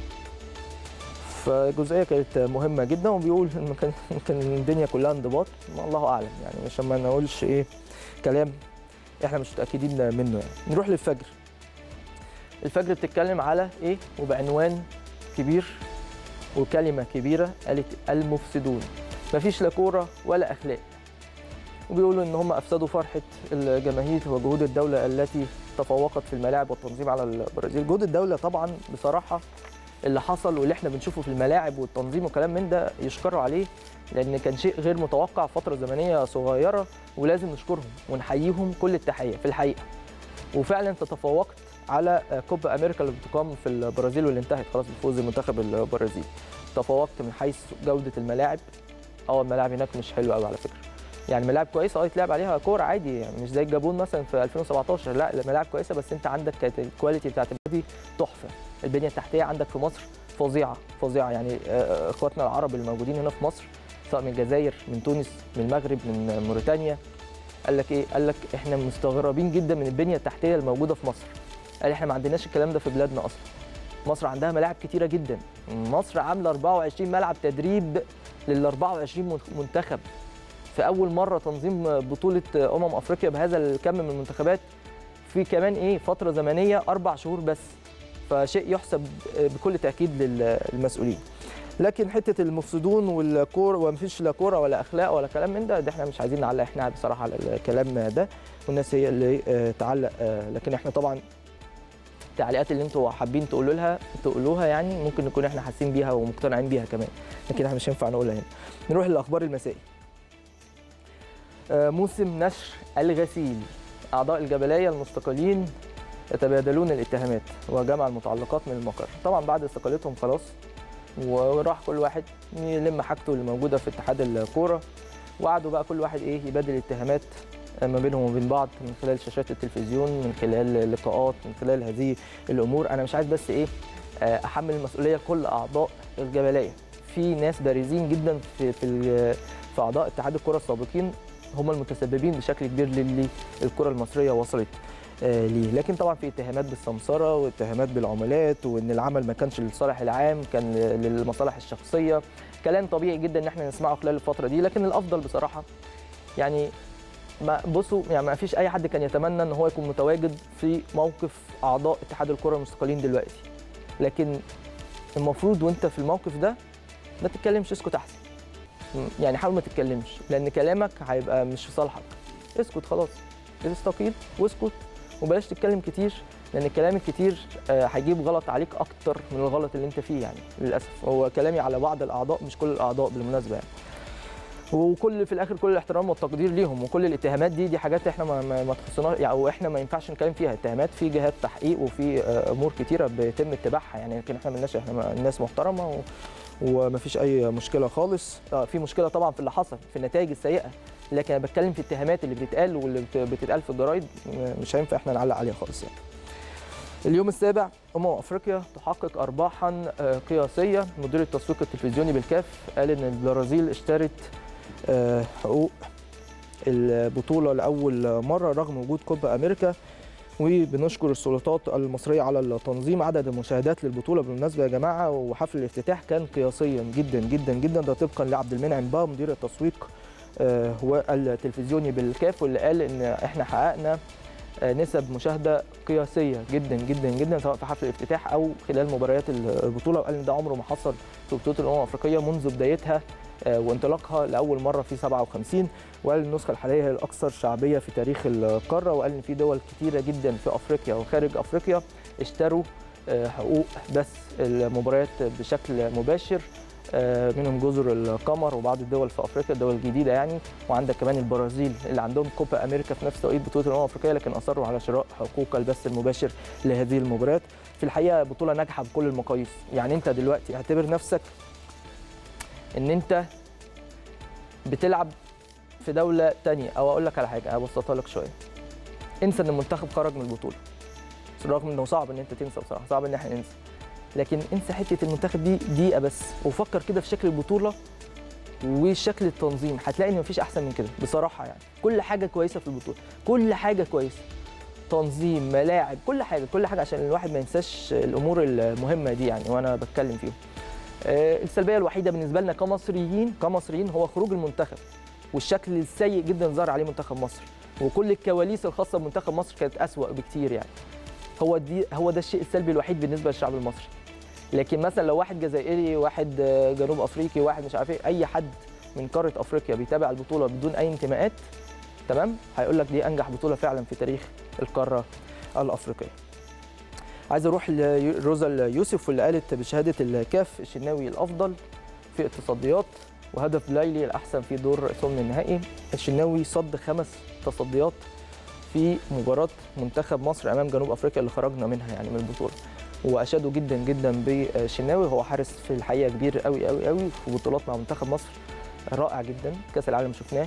فجزئيه كانت مهمه جدا وبيقول ان كان كان الدنيا كلها انضباط ما الله اعلم يعني عشان ما نقولش ايه كلام احنا مش متاكدين منه يعني نروح للفجر الفجر بتتكلم على ايه وبعنوان كبير وكلمه كبيره قالت المفسدون مفيش لا كوره ولا اخلاق وبيقولوا ان هم افسدوا فرحه الجماهير وجهود الدوله التي تفوقت في الملاعب والتنظيم على البرازيل جهود الدوله طبعا بصراحه اللي حصل واللي احنا بنشوفه في الملاعب والتنظيم وكلام من ده يشكروا عليه لان كان شيء غير متوقع فتره زمنيه صغيره ولازم نشكرهم ونحييهم كل التحيه في الحقيقه وفعلا تتفوقت على كوبا امريكا اللي بتقام في البرازيل واللي انتهت خلاص بفوز المنتخب البرازيلي تفوقت من حيث جوده الملاعب اه الملاعب هناك مش حلوه قوي على فكره يعني ملاعب كويسه اه يتلعب عليها كوره عادي يعني مش زي الجابون مثلا في 2017 لا الملاعب كويسه بس انت عندك كانت الكواليتي بتاعت دي تحفه البنيه التحتيه عندك في مصر فظيعه فظيعه يعني آه، اخواتنا العرب اللي موجودين هنا في مصر سواء من الجزائر من تونس من المغرب من موريتانيا قال لك ايه قال لك احنا مستغربين جدا من البنيه التحتيه الموجوده في مصر قال احنا ما عندناش الكلام ده في بلادنا اصلا مصر عندها ملاعب كتيره جدا مصر عامله 24 ملعب تدريب لل 24 منتخب في اول مره تنظيم بطوله امم افريقيا بهذا الكم من المنتخبات في كمان ايه فتره زمنيه اربع شهور بس فشيء يحسب بكل تاكيد للمسؤولين لكن حته المفسدون والكوره ومفيش لا كوره ولا اخلاق ولا كلام من ده ده احنا مش عايزين نعلق احنا بصراحه على الكلام ده والناس هي اللي آه، تعلق آه، لكن احنا طبعا التعليقات اللي انتوا حابين تقولوا لها تقولوها يعني ممكن نكون احنا حاسين بيها ومقتنعين بيها كمان لكن احنا مش هينفع نقولها هنا نروح للاخبار المسائي آه، موسم نشر الغسيل اعضاء الجبليه المستقلين يتبادلون الاتهامات وجمع المتعلقات من المقر طبعا بعد استقالتهم خلاص وراح كل واحد يلم حاجته اللي موجوده في اتحاد الكوره وقعدوا بقى كل واحد ايه يبادل اتهامات ما بينهم وبين بعض من خلال شاشات التلفزيون من خلال لقاءات من خلال هذه الامور انا مش عايز بس ايه آه، احمل المسؤوليه كل اعضاء الجبليه في ناس بارزين جدا في في ال- في اعضاء اتحاد الكره السابقين هم المتسببين بشكل كبير للي الكره المصريه وصلت آه، ليه لكن طبعا في اتهامات بالسمسره واتهامات بالعملات وان العمل ما كانش للصالح العام كان للمصالح الشخصيه كلام طبيعي جدا ان احنا نسمعه خلال الفتره دي لكن الافضل بصراحه يعني ما بصوا يعني ما فيش اي حد كان يتمنى ان هو يكون متواجد في موقف اعضاء اتحاد الكره المستقلين دلوقتي لكن المفروض وانت في الموقف ده ما تتكلمش اسكت احسن م- يعني حاول ما تتكلمش لان كلامك هيبقى مش في صالحك اسكت خلاص استقيل واسكت وبلاش تتكلم كتير لان الكلام الكتير آه، هيجيب غلط عليك اكتر من الغلط اللي انت فيه يعني للاسف هو كلامي على بعض الاعضاء مش كل الاعضاء بالمناسبه يعني وكل في الاخر كل الاحترام والتقدير ليهم وكل الاتهامات دي دي حاجات احنا ما ما, ما تخصناش يعني او احنا ما ينفعش نتكلم فيها اتهامات في جهات تحقيق وفي آه، امور كتيره بيتم اتباعها يعني لكن احنا ملناش احنا ما- الناس محترمه و... ومفيش اي مشكله خالص آه، في مشكله طبعا في اللي حصل في النتائج السيئه لكن انا بتكلم في الاتهامات اللي بتتقال واللي بت- بتتقال في الجرايد م- مش هينفع احنا نعلق عليها خالص يعني اليوم السابع أمم أفريقيا تحقق أرباحا آه، قياسية مدير التسويق التلفزيوني بالكاف قال إن البرازيل اشترت آه، حقوق البطولة لأول مرة رغم وجود كوبا أمريكا وبنشكر السلطات المصرية على التنظيم عدد المشاهدات للبطولة بالمناسبة يا جماعة وحفل الافتتاح كان قياسيا جدا جدا جدا ده طبقا لعبد المنعم با مدير التسويق آه، والتلفزيوني بالكاف واللي قال إن إحنا حققنا آه، نسب مشاهده قياسيه جدا جدا جدا سواء في حفل الافتتاح او خلال مباريات البطوله وقال ان ده عمره ما حصل في بطوله الامم الافريقيه منذ بدايتها آه، وانطلاقها لاول مره في 57 وقال النسخه الحاليه هي الاكثر شعبيه في تاريخ القاره وقال ان في دول كتيره جدا في افريقيا وخارج افريقيا اشتروا آه، حقوق بس المباريات بشكل مباشر آه، منهم جزر القمر وبعض الدول في افريقيا الدول الجديده يعني وعندك كمان البرازيل اللي عندهم كوبا امريكا في نفس توقيت بطوله الامم الافريقيه لكن اصروا على شراء حقوق البث المباشر لهذه المباريات في الحقيقه بطوله ناجحه بكل المقاييس يعني انت دلوقتي اعتبر نفسك ان انت بتلعب في دوله تانية او اقول لك على حاجه ابسطها لك شويه انسى ان المنتخب خرج من البطوله رغم انه صعب ان انت تنسى بصراحه صعب ان احنا ننسى لكن انسى حته المنتخب دي دقيقه بس وفكر كده في شكل البطوله وشكل التنظيم هتلاقي ان مفيش احسن من كده بصراحه يعني كل حاجه كويسه في البطوله كل حاجه كويسه تنظيم ملاعب كل حاجه كل حاجه عشان الواحد ما ينساش الامور المهمه دي يعني وانا بتكلم فيهم آه، السلبيه الوحيده بالنسبه لنا كمصريين كمصريين هو خروج المنتخب والشكل السيء جدا ظهر عليه منتخب مصر وكل الكواليس الخاصه بمنتخب مصر كانت اسوا بكتير يعني هو دي هو ده الشيء السلبي الوحيد بالنسبه للشعب المصري لكن مثلا لو واحد جزائري واحد آه، جنوب افريقي واحد مش عارف ايه اي حد من قاره افريقيا بيتابع البطوله بدون اي انتماءات تمام هيقول لك دي انجح بطوله فعلا في تاريخ القاره الافريقيه عايز اروح لروزا يوسف واللي قالت بشهاده الكاف الشناوي الافضل في التصديات وهدف ليلي الاحسن في دور ثمن النهائي الشناوي صد خمس تصديات في مباراه منتخب مصر امام جنوب افريقيا اللي خرجنا منها يعني من البطوله واشادوا جدا جدا بالشناوي هو حارس في الحقيقه كبير قوي قوي قوي في بطولات مع منتخب مصر رائع جدا كاس العالم شفناه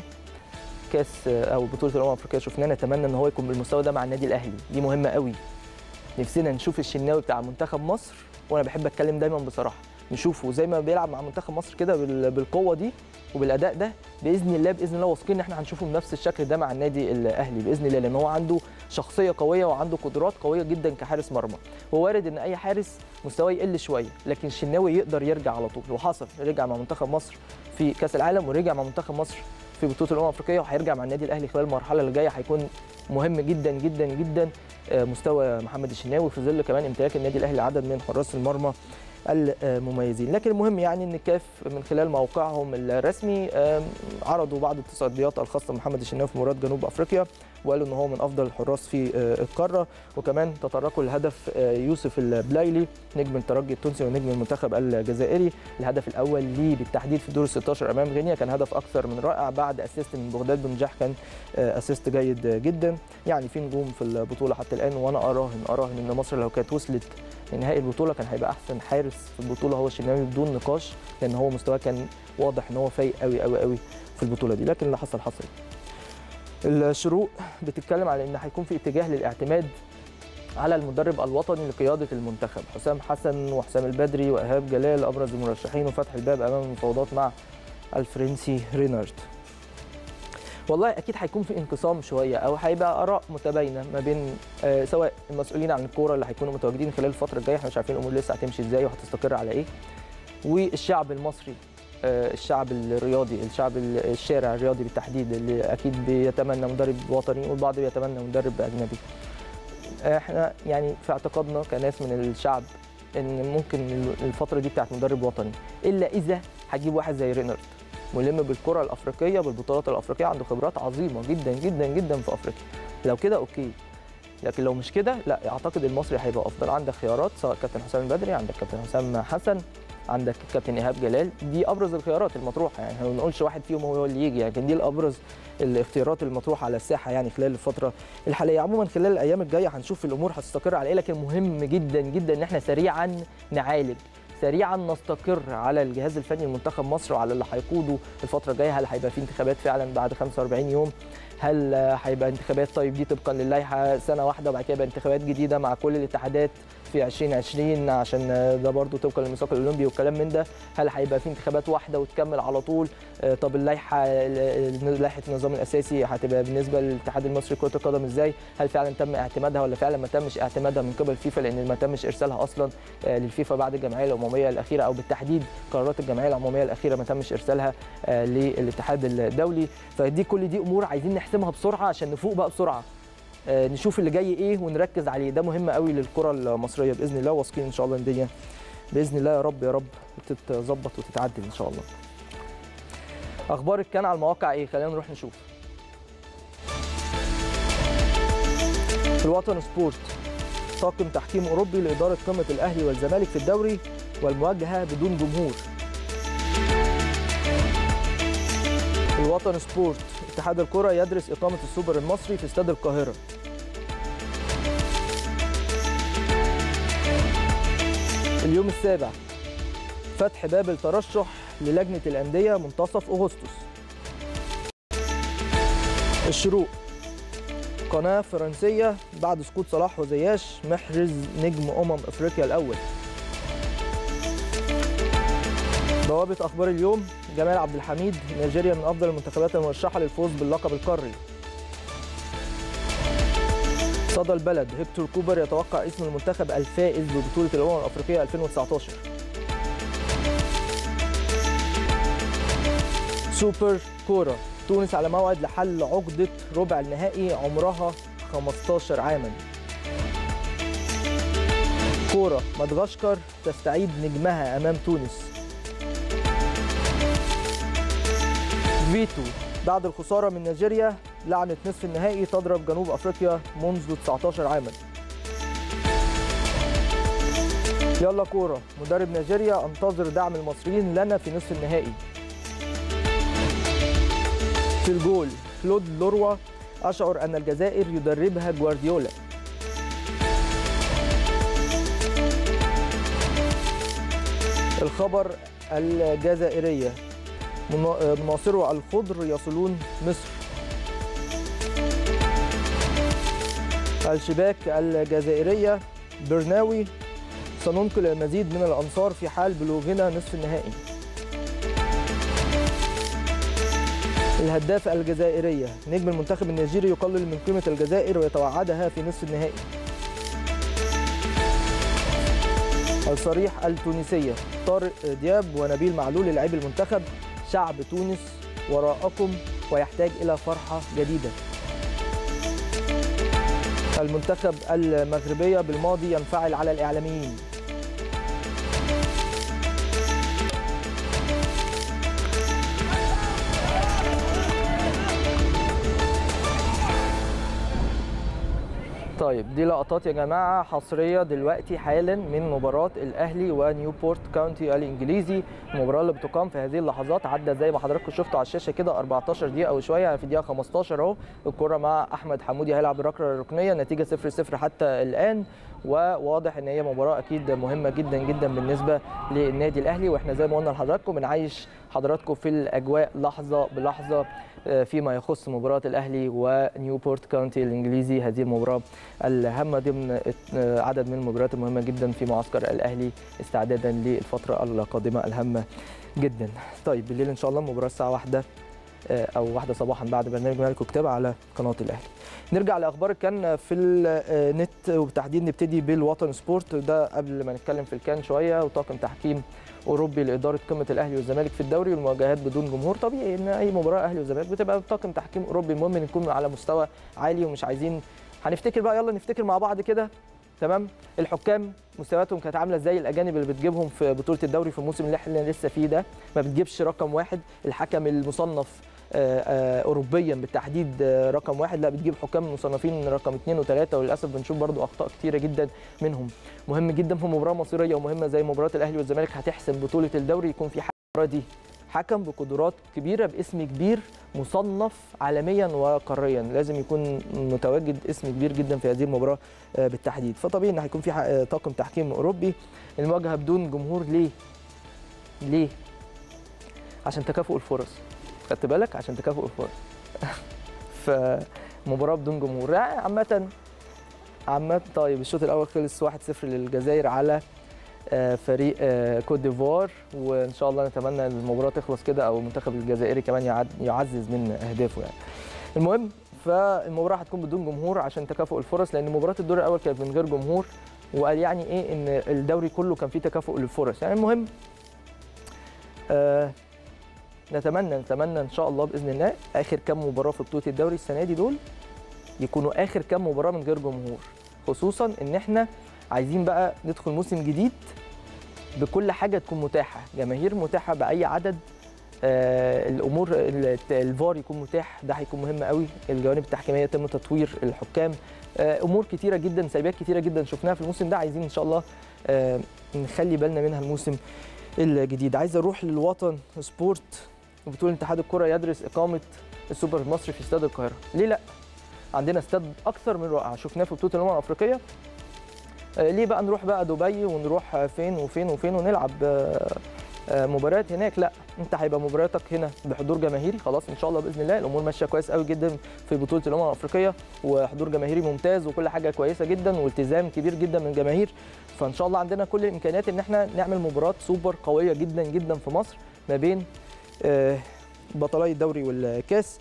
كاس او بطوله الامم الافريقيه شفناه نتمنى ان هو يكون بالمستوى ده مع النادي الاهلي دي مهمه قوي نفسنا نشوف الشناوي بتاع منتخب مصر وانا بحب اتكلم دايما بصراحه نشوفه زي ما بيلعب مع منتخب مصر كده بال- بالقوه دي وبالاداء ده باذن الله باذن الله واثقين ان احنا هنشوفه بنفس الشكل ده مع النادي الاهلي باذن الله لان هو عنده شخصيه قويه وعنده قدرات قويه جدا كحارس مرمى ووارد ان اي حارس مستواه يقل شويه لكن الشناوي يقدر يرجع على طول وحصل رجع مع منتخب مصر في كاس العالم ورجع مع منتخب مصر في بطوله الامم الافريقيه وهيرجع مع النادي الاهلي خلال المرحله اللي جايه هيكون مهم جدا جدا جدا آه، مستوى محمد الشناوي في ظل كمان امتلاك النادي الاهلي لعدد من حراس المرمى المميزين لكن المهم يعني ان الكاف من خلال موقعهم الرسمي آم، عرضوا بعض التصديات الخاصه بمحمد الشناوي في مباراه جنوب افريقيا وقالوا ان هو من افضل الحراس في آه، القاره وكمان تطرقوا لهدف آه، يوسف البلايلي نجم الترجي التونسي ونجم المنتخب الجزائري الهدف الاول ليه بالتحديد في دور ال 16 امام غينيا كان هدف اكثر من رائع بعد اسيست من بغداد بن جاح كان آه، اسيست جيد جدا يعني في نجوم في البطوله حتى الان وانا اراهن اراهن ان مصر لو كانت وصلت لنهائي البطوله كان هيبقى احسن حارس في البطوله هو الشناوي بدون نقاش لان هو مستواه كان واضح ان هو فايق قوي قوي قوي في البطوله دي لكن اللي حصل حصل الشروق بتتكلم على ان هيكون في اتجاه للاعتماد على المدرب الوطني لقياده المنتخب حسام حسن وحسام البدري وايهاب جلال ابرز المرشحين وفتح الباب امام المفاوضات مع الفرنسي رينارد والله اكيد هيكون في انقسام شويه او هيبقى اراء متباينه ما بين آه، سواء المسؤولين عن الكوره اللي هيكونوا متواجدين خلال الفتره الجايه احنا مش عارفين الامور لسه هتمشي ازاي وهتستقر على ايه والشعب المصري آه، الشعب الرياضي الشعب ال- الشارع الرياضي بالتحديد اللي اكيد بيتمنى مدرب وطني والبعض بيتمنى مدرب اجنبي احنا يعني في اعتقادنا كناس من الشعب ان ممكن الفتره دي بتاعت مدرب وطني الا اذا هتجيب واحد زي رينارد ملم بالكره الافريقيه بالبطولات الافريقيه عنده خبرات عظيمه جدا جدا جدا في افريقيا لو كده اوكي لكن لو مش كده لا اعتقد المصري هيبقى افضل عندك خيارات سواء كابتن حسام البدري عندك كابتن حسام حسن عندك كابتن ايهاب جلال دي ابرز الخيارات المطروحه يعني ما نقولش واحد فيهم هو اللي يجي لكن دي الابرز الاختيارات المطروحه على الساحه يعني خلال الفتره الحاليه عموما خلال الايام الجايه هنشوف الامور هتستقر على ايه لكن مهم جدا جدا ان احنا سريعا نعالج سريعا نستقر على الجهاز الفني لمنتخب مصر وعلى اللي هيقوده الفتره الجايه هل هيبقى في انتخابات فعلا بعد 45 يوم هل هيبقى انتخابات طيب دي طبقا للائحه سنه واحده وبعد كده يبقى انتخابات جديده مع كل الاتحادات في 2020 عشان ده برضو طبقا للميثاق الاولمبي والكلام من ده هل هيبقى في انتخابات واحده وتكمل على طول آه، طب اللائحه لائحه النظام الاساسي هتبقى بالنسبه للاتحاد المصري لكره القدم ازاي هل فعلا تم اعتمادها ولا فعلا ما تمش اعتمادها من قبل الفيفا لان ما تمش ارسالها اصلا آه، للفيفا بعد الجمعيه العموميه الاخيره او بالتحديد قرارات الجمعيه العموميه الاخيره ما تمش ارسالها آه، للاتحاد الدولي فدي كل دي امور عايزين نحسمها بسرعه عشان نفوق بقى بسرعه آه، نشوف اللي جاي ايه ونركز عليه ده مهم قوي للكره المصريه باذن الله واثقين ان شاء الله ان دي باذن الله يا رب يا رب تتظبط وتتعدل ان شاء الله اخبار كان على المواقع ايه خلينا نروح نشوف في الوطن سبورت طاقم تحكيم اوروبي لاداره قمه الاهلي والزمالك في الدوري والمواجهه بدون جمهور في الوطن سبورت اتحاد الكره يدرس اقامه السوبر المصري في استاد القاهره اليوم السابع فتح باب الترشح للجنة الأندية منتصف أغسطس الشروق قناة فرنسية بعد سقوط صلاح وزياش محرز نجم أمم أفريقيا الأول بوابة أخبار اليوم جمال عبد الحميد نيجيريا من أفضل المنتخبات المرشحة للفوز باللقب القاري صدى البلد هيكتور كوبر يتوقع اسم المنتخب الفائز ببطولة الأمم الأفريقية 2019 سوبر كورة تونس على موعد لحل عقدة ربع النهائي عمرها 15 عاما كورة مدغشقر تستعيد نجمها أمام تونس فيتو بعد الخسارة من نيجيريا لعنة نصف النهائي تضرب جنوب أفريقيا منذ 19 عاما يلا كورة مدرب نيجيريا انتظر دعم المصريين لنا في نصف النهائي في الجول كلود لوروا أشعر أن الجزائر يدربها جوارديولا الخبر الجزائرية مناصرو الخضر يصلون مصر الشباك الجزائرية برناوي سننقل المزيد من الأنصار في حال بلوغنا نصف النهائي الهداف الجزائرية نجم المنتخب النيجيري يقلل من قيمة الجزائر ويتوعدها في نصف النهائي الصريح التونسية طارق دياب ونبيل معلول لاعبي المنتخب شعب تونس وراءكم ويحتاج إلى فرحة جديدة المنتخب المغربية بالماضي ينفعل على الإعلاميين طيب دي لقطات يا جماعه حصريه دلوقتي حالا من مباراه الاهلي ونيوبورت كاونتي الانجليزي المباراه اللي بتقام في هذه اللحظات عدى زي ما حضراتكم شفتوا على الشاشه كده 14 دقيقه او شويه في دقيقه 15 اهو الكره مع احمد حمودي هيلعب الركله الركنيه النتيجه 0 0 حتى الان وواضح ان هي مباراه اكيد مهمه جدا جدا بالنسبه للنادي الاهلي واحنا زي ما قلنا لحضراتكم بنعيش حضراتكم في الاجواء لحظه بلحظه فيما يخص مباراة الأهلي ونيوبورت كاونتي الإنجليزي هذه المباراة الهامة ضمن عدد من المباريات المهمة جدا في معسكر الأهلي استعدادا للفترة القادمة الهامة جدا طيب بالليل إن شاء الله المباراة الساعة واحدة أو واحدة صباحا بعد برنامج مالك وكتاب على قناة الأهلي نرجع لأخبار كان في النت وبالتحديد نبتدي بالوطن سبورت ده قبل ما نتكلم في الكان شوية وطاقم تحكيم اوروبي لاداره قمه الاهلي والزمالك في الدوري والمواجهات بدون جمهور طبيعي ان اي مباراه اهلي وزمالك بتبقى بطاقم تحكيم اوروبي المهم نكون على مستوى عالي ومش عايزين هنفتكر بقى يلا نفتكر مع بعض كده تمام الحكام مستوياتهم كانت عامله ازاي الاجانب اللي بتجيبهم في بطوله الدوري في الموسم اللي احنا لسه فيه ده ما بتجيبش رقم واحد الحكم المصنف اوروبيا بالتحديد رقم واحد لا بتجيب حكام مصنفين رقم اثنين وثلاثه وللاسف بنشوف برضو اخطاء كثيره جدا منهم مهم جدا في مباراه مصيريه ومهمه زي مباراه الاهلي والزمالك هتحسم بطوله الدوري يكون في المباراه دي حكم بقدرات كبيره باسم كبير مصنف عالميا وقاريا لازم يكون متواجد اسم كبير جدا في هذه المباراه آه، بالتحديد فطبيعي ان هيكون في ح- آه، طاقم تحكيم اوروبي المواجهه بدون جمهور ليه ليه عشان تكافؤ الفرص خدت بالك عشان تكافؤ الفرص فمباراه بدون جمهور يعني عامه عامه طيب الشوط الاول خلص 1-0 للجزائر على آه، فريق آه، كوت ديفوار وان شاء الله نتمنى ان المباراه تخلص كده او المنتخب الجزائري كمان يعد- يعزز من اهدافه يعني المهم فالمباراه هتكون بدون جمهور عشان تكافؤ الفرص لان مباراه الدور الاول كانت من غير جمهور وقال يعني ايه ان الدوري كله كان فيه تكافؤ للفرص يعني المهم آه نتمنى نتمنى ان شاء الله باذن الله اخر كام مباراه في بطوله الدوري السنه دي دول يكونوا اخر كام مباراه من غير جمهور خصوصا ان احنا عايزين بقى ندخل موسم جديد بكل حاجه تكون متاحه جماهير متاحه باي عدد آه الامور ال- الفار يكون متاح ده هيكون مهم قوي الجوانب التحكيميه يتم تطوير الحكام آه امور كتيره جدا سلبيات كتيره جدا شفناها في الموسم ده عايزين ان شاء الله آه نخلي بالنا منها الموسم الجديد عايز اروح للوطن سبورت بطوله اتحاد الكره يدرس اقامه السوبر المصري في استاد القاهره ليه لا عندنا استاد اكثر من رائع شفناه في بطوله الامم الافريقيه آه، ليه بقى نروح بقى دبي ونروح آه، فين وفين وفين ونلعب آه، آه، مباريات هناك لا انت هيبقى مبارياتك هنا بحضور جماهيري خلاص ان شاء الله باذن الله الامور ماشيه كويس قوي جدا في بطوله الامم الافريقيه وحضور جماهيري ممتاز وكل حاجه كويسه جدا والتزام كبير جدا من الجماهير فان شاء الله عندنا كل الامكانيات ان احنا نعمل مباراه سوبر قويه جدا جدا في مصر ما بين آه، بطلاء الدوري والكاس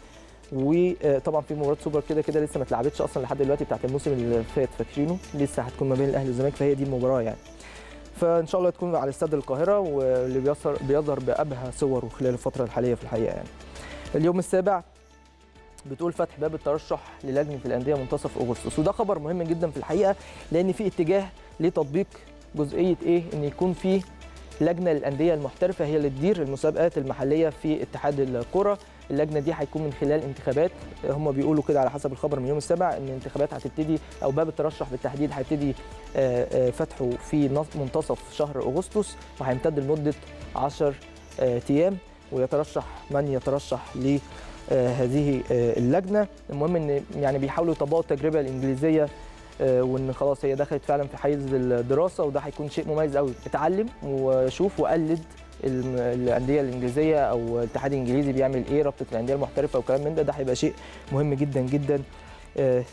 وطبعا في مباراه سوبر كده كده لسه ما اتلعبتش اصلا لحد دلوقتي بتاعت الموسم اللي فات فاكرينه لسه هتكون ما بين الاهلي والزمالك فهي دي المباراه يعني فان شاء الله تكون على استاد القاهره واللي بيظهر بيظهر بابهى صوره خلال الفتره الحاليه في الحقيقه يعني اليوم السابع بتقول فتح باب الترشح للجنه الانديه منتصف اغسطس وده خبر مهم جدا في الحقيقه لان في اتجاه لتطبيق جزئيه ايه ان يكون في لجنه للانديه المحترفه هي اللي تدير المسابقات المحليه في اتحاد الكره اللجنه دي هيكون من خلال انتخابات هم بيقولوا كده على حسب الخبر من يوم السابع ان الانتخابات هتبتدي او باب الترشح بالتحديد هيبتدي آه، آه، فتحه في نص- منتصف شهر اغسطس وهيمتد لمده 10 ايام ويترشح من يترشح ل آه، هذه آه، اللجنه المهم ان يعني بيحاولوا يطبقوا التجربه الانجليزيه آه، وان خلاص هي دخلت فعلا في حيز الدراسه وده هيكون شيء مميز قوي اتعلم وشوف وقلد الم- الانديه الانجليزيه او الاتحاد الانجليزي بيعمل ايه رابطه الانديه المحترفه وكلام من ده ده هيبقى شيء مهم جدا جدا آه،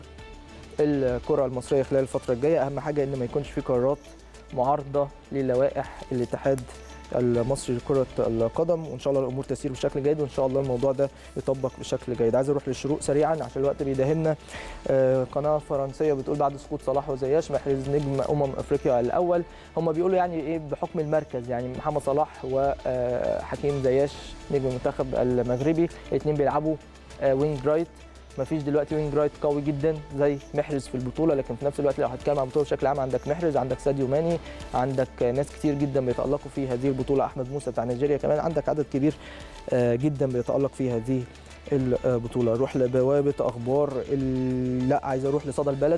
للكره المصريه خلال الفتره الجايه اهم حاجه ان ما يكونش في قرارات معارضه للوائح الاتحاد المصري لكره القدم وان شاء الله الامور تسير بشكل جيد وان شاء الله الموضوع ده يطبق بشكل جيد عايز اروح للشروق سريعا عشان الوقت بيداهمنا آه، قناه فرنسيه بتقول بعد سقوط صلاح وزياش محرز نجم امم افريقيا الاول هم بيقولوا يعني ايه بحكم المركز يعني محمد صلاح وحكيم زياش نجم المنتخب المغربي الاثنين بيلعبوا آه، وينج رايت مفيش دلوقتي وينج رايت قوي جدا زي محرز في البطوله لكن في نفس الوقت لو هتتكلم عن البطوله بشكل عام عندك محرز عندك ساديو ماني عندك ناس كتير جدا بيتالقوا في هذه البطوله احمد موسى بتاع نيجيريا كمان عندك عدد كبير آه، جدا بيتالق في هذه البطوله اروح لبوابه اخبار ال- لا عايز اروح لصدى البلد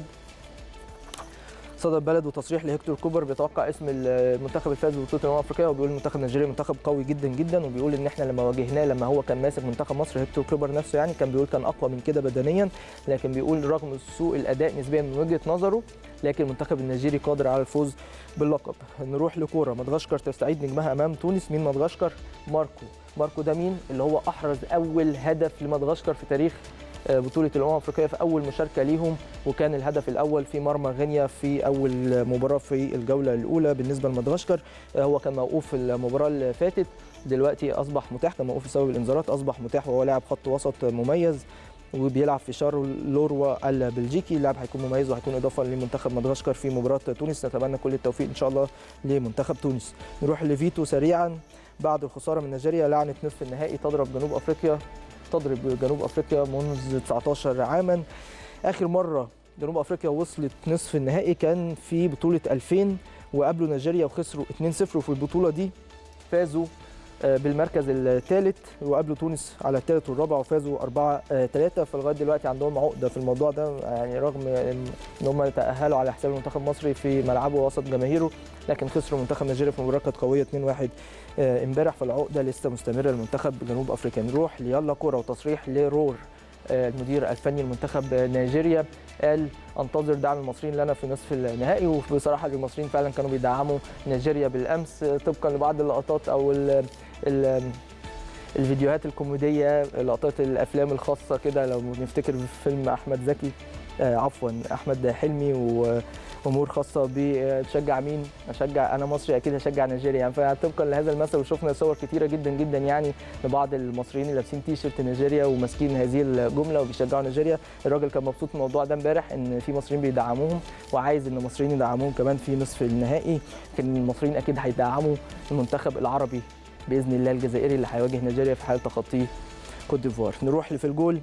صدى البلد وتصريح لهيكتور كوبر بيتوقع اسم المنتخب الفائز ببطوله الامم الافريقيه وبيقول المنتخب النيجيري منتخب قوي جدا جدا وبيقول ان احنا لما واجهناه لما هو كان ماسك منتخب مصر هيكتور كوبر نفسه يعني كان بيقول كان اقوى من كده بدنيا لكن بيقول رغم سوء الاداء نسبيا من وجهه نظره لكن المنتخب النيجيري قادر على الفوز باللقب نروح لكوره مدغشقر تستعيد نجمها امام تونس مين مدغشقر ماركو ماركو ده مين اللي هو احرز اول هدف لمدغشقر في تاريخ آه، بطوله الامم الافريقيه في اول مشاركه ليهم وكان الهدف الاول في مرمى غينيا في اول مباراه في الجوله الاولى بالنسبه لمدغشقر آه، هو كان موقوف في المباراه اللي فاتت دلوقتي اصبح متاح كان موقوف بسبب الانذارات اصبح متاح وهو لاعب خط وسط مميز وبيلعب في شارلوروا البلجيكي اللاعب هيكون مميز وهيكون اضافه لمنتخب مدغشقر في مباراه تونس نتمنى كل التوفيق ان شاء الله لمنتخب تونس نروح لفيتو سريعا بعد الخساره من نيجيريا لعنه نصف النهائي تضرب جنوب افريقيا تضرب جنوب افريقيا منذ 19 عاما اخر مره جنوب افريقيا وصلت نصف النهائي كان في بطوله 2000 وقابلوا نيجيريا وخسروا 2-0 وفي البطوله دي فازوا بالمركز الثالث وقابلوا تونس على الثالث والرابع وفازوا 4 3 فلغايه دلوقتي عندهم عقده في الموضوع ده يعني رغم ان هم تاهلوا على حساب المنتخب المصري في ملعبه وسط جماهيره لكن خسروا منتخب نيجيريا في مباراه كانت قويه 2 1 امبارح فالعقده لسه مستمره لمنتخب جنوب افريقيا نروح ليلا كوره وتصريح لرور المدير الفني لمنتخب نيجيريا قال انتظر دعم المصريين لنا في نصف النهائي وبصراحه المصريين فعلا كانوا بيدعموا نيجيريا بالامس طبقا لبعض اللقطات او ال ال الفيديوهات الكوميديه لقطات الافلام الخاصه كده لو نفتكر في فيلم احمد زكي آه عفوا احمد حلمي وامور خاصه بتشجع مين اشجع انا مصري اكيد هشجع نيجيريا يعني فطبقا لهذا المثل وشفنا صور كتيره جدا جدا يعني لبعض المصريين اللي لابسين تي شيرت نيجيريا وماسكين هذه الجمله وبيشجعوا نيجيريا الراجل كان مبسوط من الموضوع ده امبارح ان في مصريين بيدعموهم وعايز ان المصريين يدعموهم كمان في نصف النهائي لكن المصريين اكيد هيدعموا المنتخب العربي باذن الله الجزائري اللي هيواجه نيجيريا في حال تخطيه كوت ديفوار نروح في الجول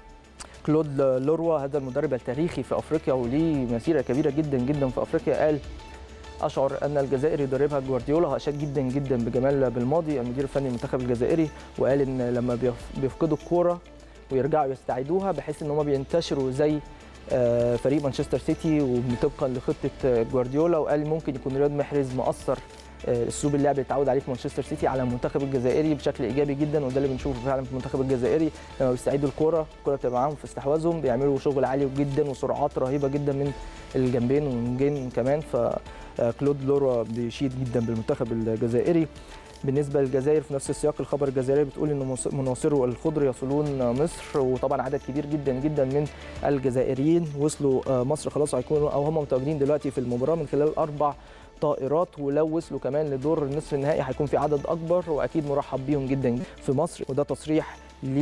كلود لوروا هذا المدرب التاريخي في افريقيا وليه مسيره كبيره جدا جدا في افريقيا قال اشعر ان الجزائر يدربها جوارديولا واشاد جدا جدا بجمال بالماضي المدير الفني للمنتخب الجزائري وقال ان لما بيفقدوا الكوره ويرجعوا يستعيدوها بحيث ان هم بينتشروا زي فريق مانشستر سيتي وطبقا لخطه جوارديولا وقال ممكن يكون رياض محرز مؤثر اسلوب اللعب اللي اتعود عليه في مانشستر سيتي على المنتخب الجزائري بشكل ايجابي جدا وده اللي بنشوفه فعلا في المنتخب الجزائري لما بيستعيدوا الكوره الكوره بتبقى معاهم في استحواذهم بيعملوا شغل عالي جدا وسرعات رهيبه جدا من الجنبين والجين كمان فكلود لورا بيشيد جدا بالمنتخب الجزائري بالنسبه للجزائر في نفس السياق الخبر الجزائري بتقول ان مناصرو الخضر يصلون مصر وطبعا عدد كبير جدا جدا من الجزائريين وصلوا مصر خلاص هيكونوا او هم متواجدين دلوقتي في المباراه من خلال اربع طائرات ولو وصلوا كمان لدور النصف النهائي هيكون في عدد اكبر واكيد مرحب بيهم جدا في مصر وده تصريح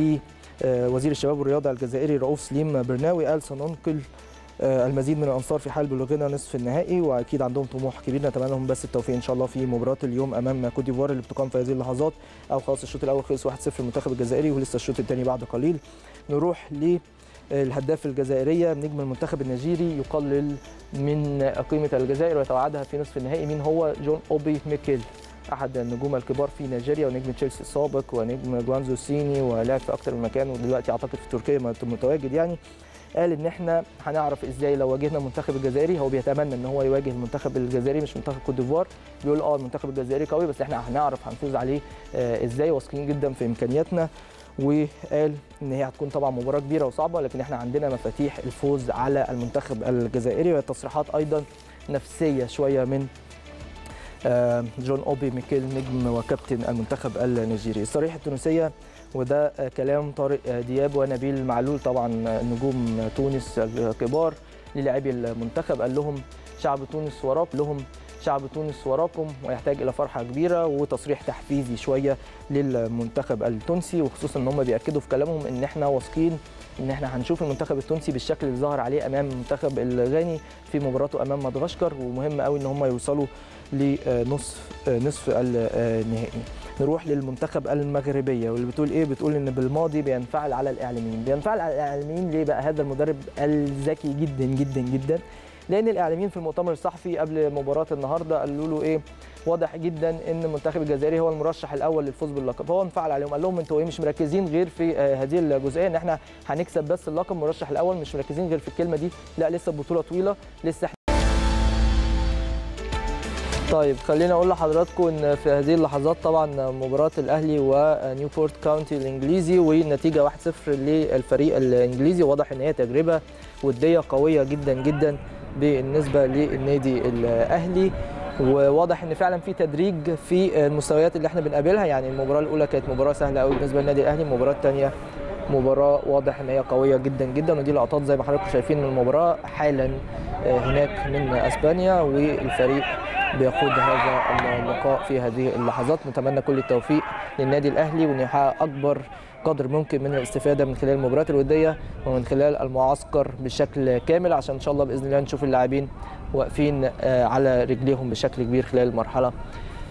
لوزير الشباب والرياضه الجزائري رؤوف سليم برناوي قال سننقل المزيد من الانصار في حال بلوغنا نصف النهائي واكيد عندهم طموح كبير نتمنى لهم بس التوفيق ان شاء الله في مباراه اليوم امام كوت ديفوار اللي بتقام في هذه اللحظات او خلاص الشوط الاول خلص 1-0 المنتخب الجزائري ولسه الشوط الثاني بعد قليل نروح ل الهداف الجزائريه نجم المنتخب النيجيري يقلل من قيمه الجزائر ويتوعدها في نصف النهائي مين هو جون اوبي ميكيل احد النجوم الكبار في نيجيريا ونجم تشيلسي السابق ونجم جوانزو سيني ولعب في اكثر من مكان ودلوقتي اعتقد في تركيا متواجد يعني قال ان احنا هنعرف ازاي لو واجهنا المنتخب الجزائري هو بيتمنى ان هو يواجه المنتخب الجزائري مش منتخب كوت ديفوار بيقول اه المنتخب الجزائري قوي بس احنا هنعرف هنفوز عليه آه ازاي واثقين جدا في امكانياتنا وقال ان هي هتكون طبعا مباراه كبيره وصعبه لكن احنا عندنا مفاتيح الفوز على المنتخب الجزائري وهي تصريحات ايضا نفسيه شويه من جون اوبي ميكيل نجم وكابتن المنتخب النيجيري الصريحه التونسيه وده كلام طارق دياب ونبيل معلول طبعا نجوم تونس الكبار للاعبي المنتخب قال لهم شعب تونس وراك لهم شعب تونس وراكم ويحتاج الى فرحه كبيره وتصريح تحفيزي شويه للمنتخب التونسي وخصوصا ان هم بياكدوا في كلامهم ان احنا واثقين ان احنا هنشوف المنتخب التونسي بالشكل اللي ظهر عليه امام المنتخب الغاني في مباراته امام مدغشقر ومهم قوي ان هم يوصلوا لنصف نصف النهائي نروح للمنتخب المغربيه واللي بتقول ايه بتقول ان بالماضي بينفعل على الاعلاميين بينفعل على الاعلاميين ليه بقى هذا المدرب الذكي جدا جدا جدا لان الاعلاميين في المؤتمر الصحفي قبل مباراه النهارده قالوا له ايه واضح جدا ان المنتخب الجزائري هو المرشح الاول للفوز باللقب فهو انفعل عليهم قال لهم انتوا ايه مش مركزين غير في هذه الجزئيه ان احنا هنكسب بس اللقب المرشح الاول مش مركزين غير في الكلمه دي لا لسه البطوله طويله لسه احنا طيب خليني اقول لحضراتكم ان في هذه اللحظات طبعا مباراه الاهلي ونيوبورت كاونتي الانجليزي والنتيجه 1-0 للفريق الانجليزي واضح ان هي تجربه وديه قويه جدا جدا بالنسبه للنادي الاهلي وواضح ان فعلا في تدريج في المستويات اللي احنا بنقابلها يعني المباراه الاولى كانت مباراه سهله قوي بالنسبه للنادي الاهلي المباراه الثانيه مباراه واضح ان هي قويه جدا جدا ودي لقطات زي ما حضراتكم شايفين من المباراه حالا هناك من اسبانيا والفريق بيخوض هذا اللقاء في هذه اللحظات نتمنى كل التوفيق للنادي الاهلي وانه يحقق اكبر قدر ممكن من الاستفاده من خلال المباريات الوديه ومن خلال المعسكر بشكل كامل عشان ان شاء الله باذن الله نشوف اللاعبين واقفين على رجليهم بشكل كبير خلال المرحله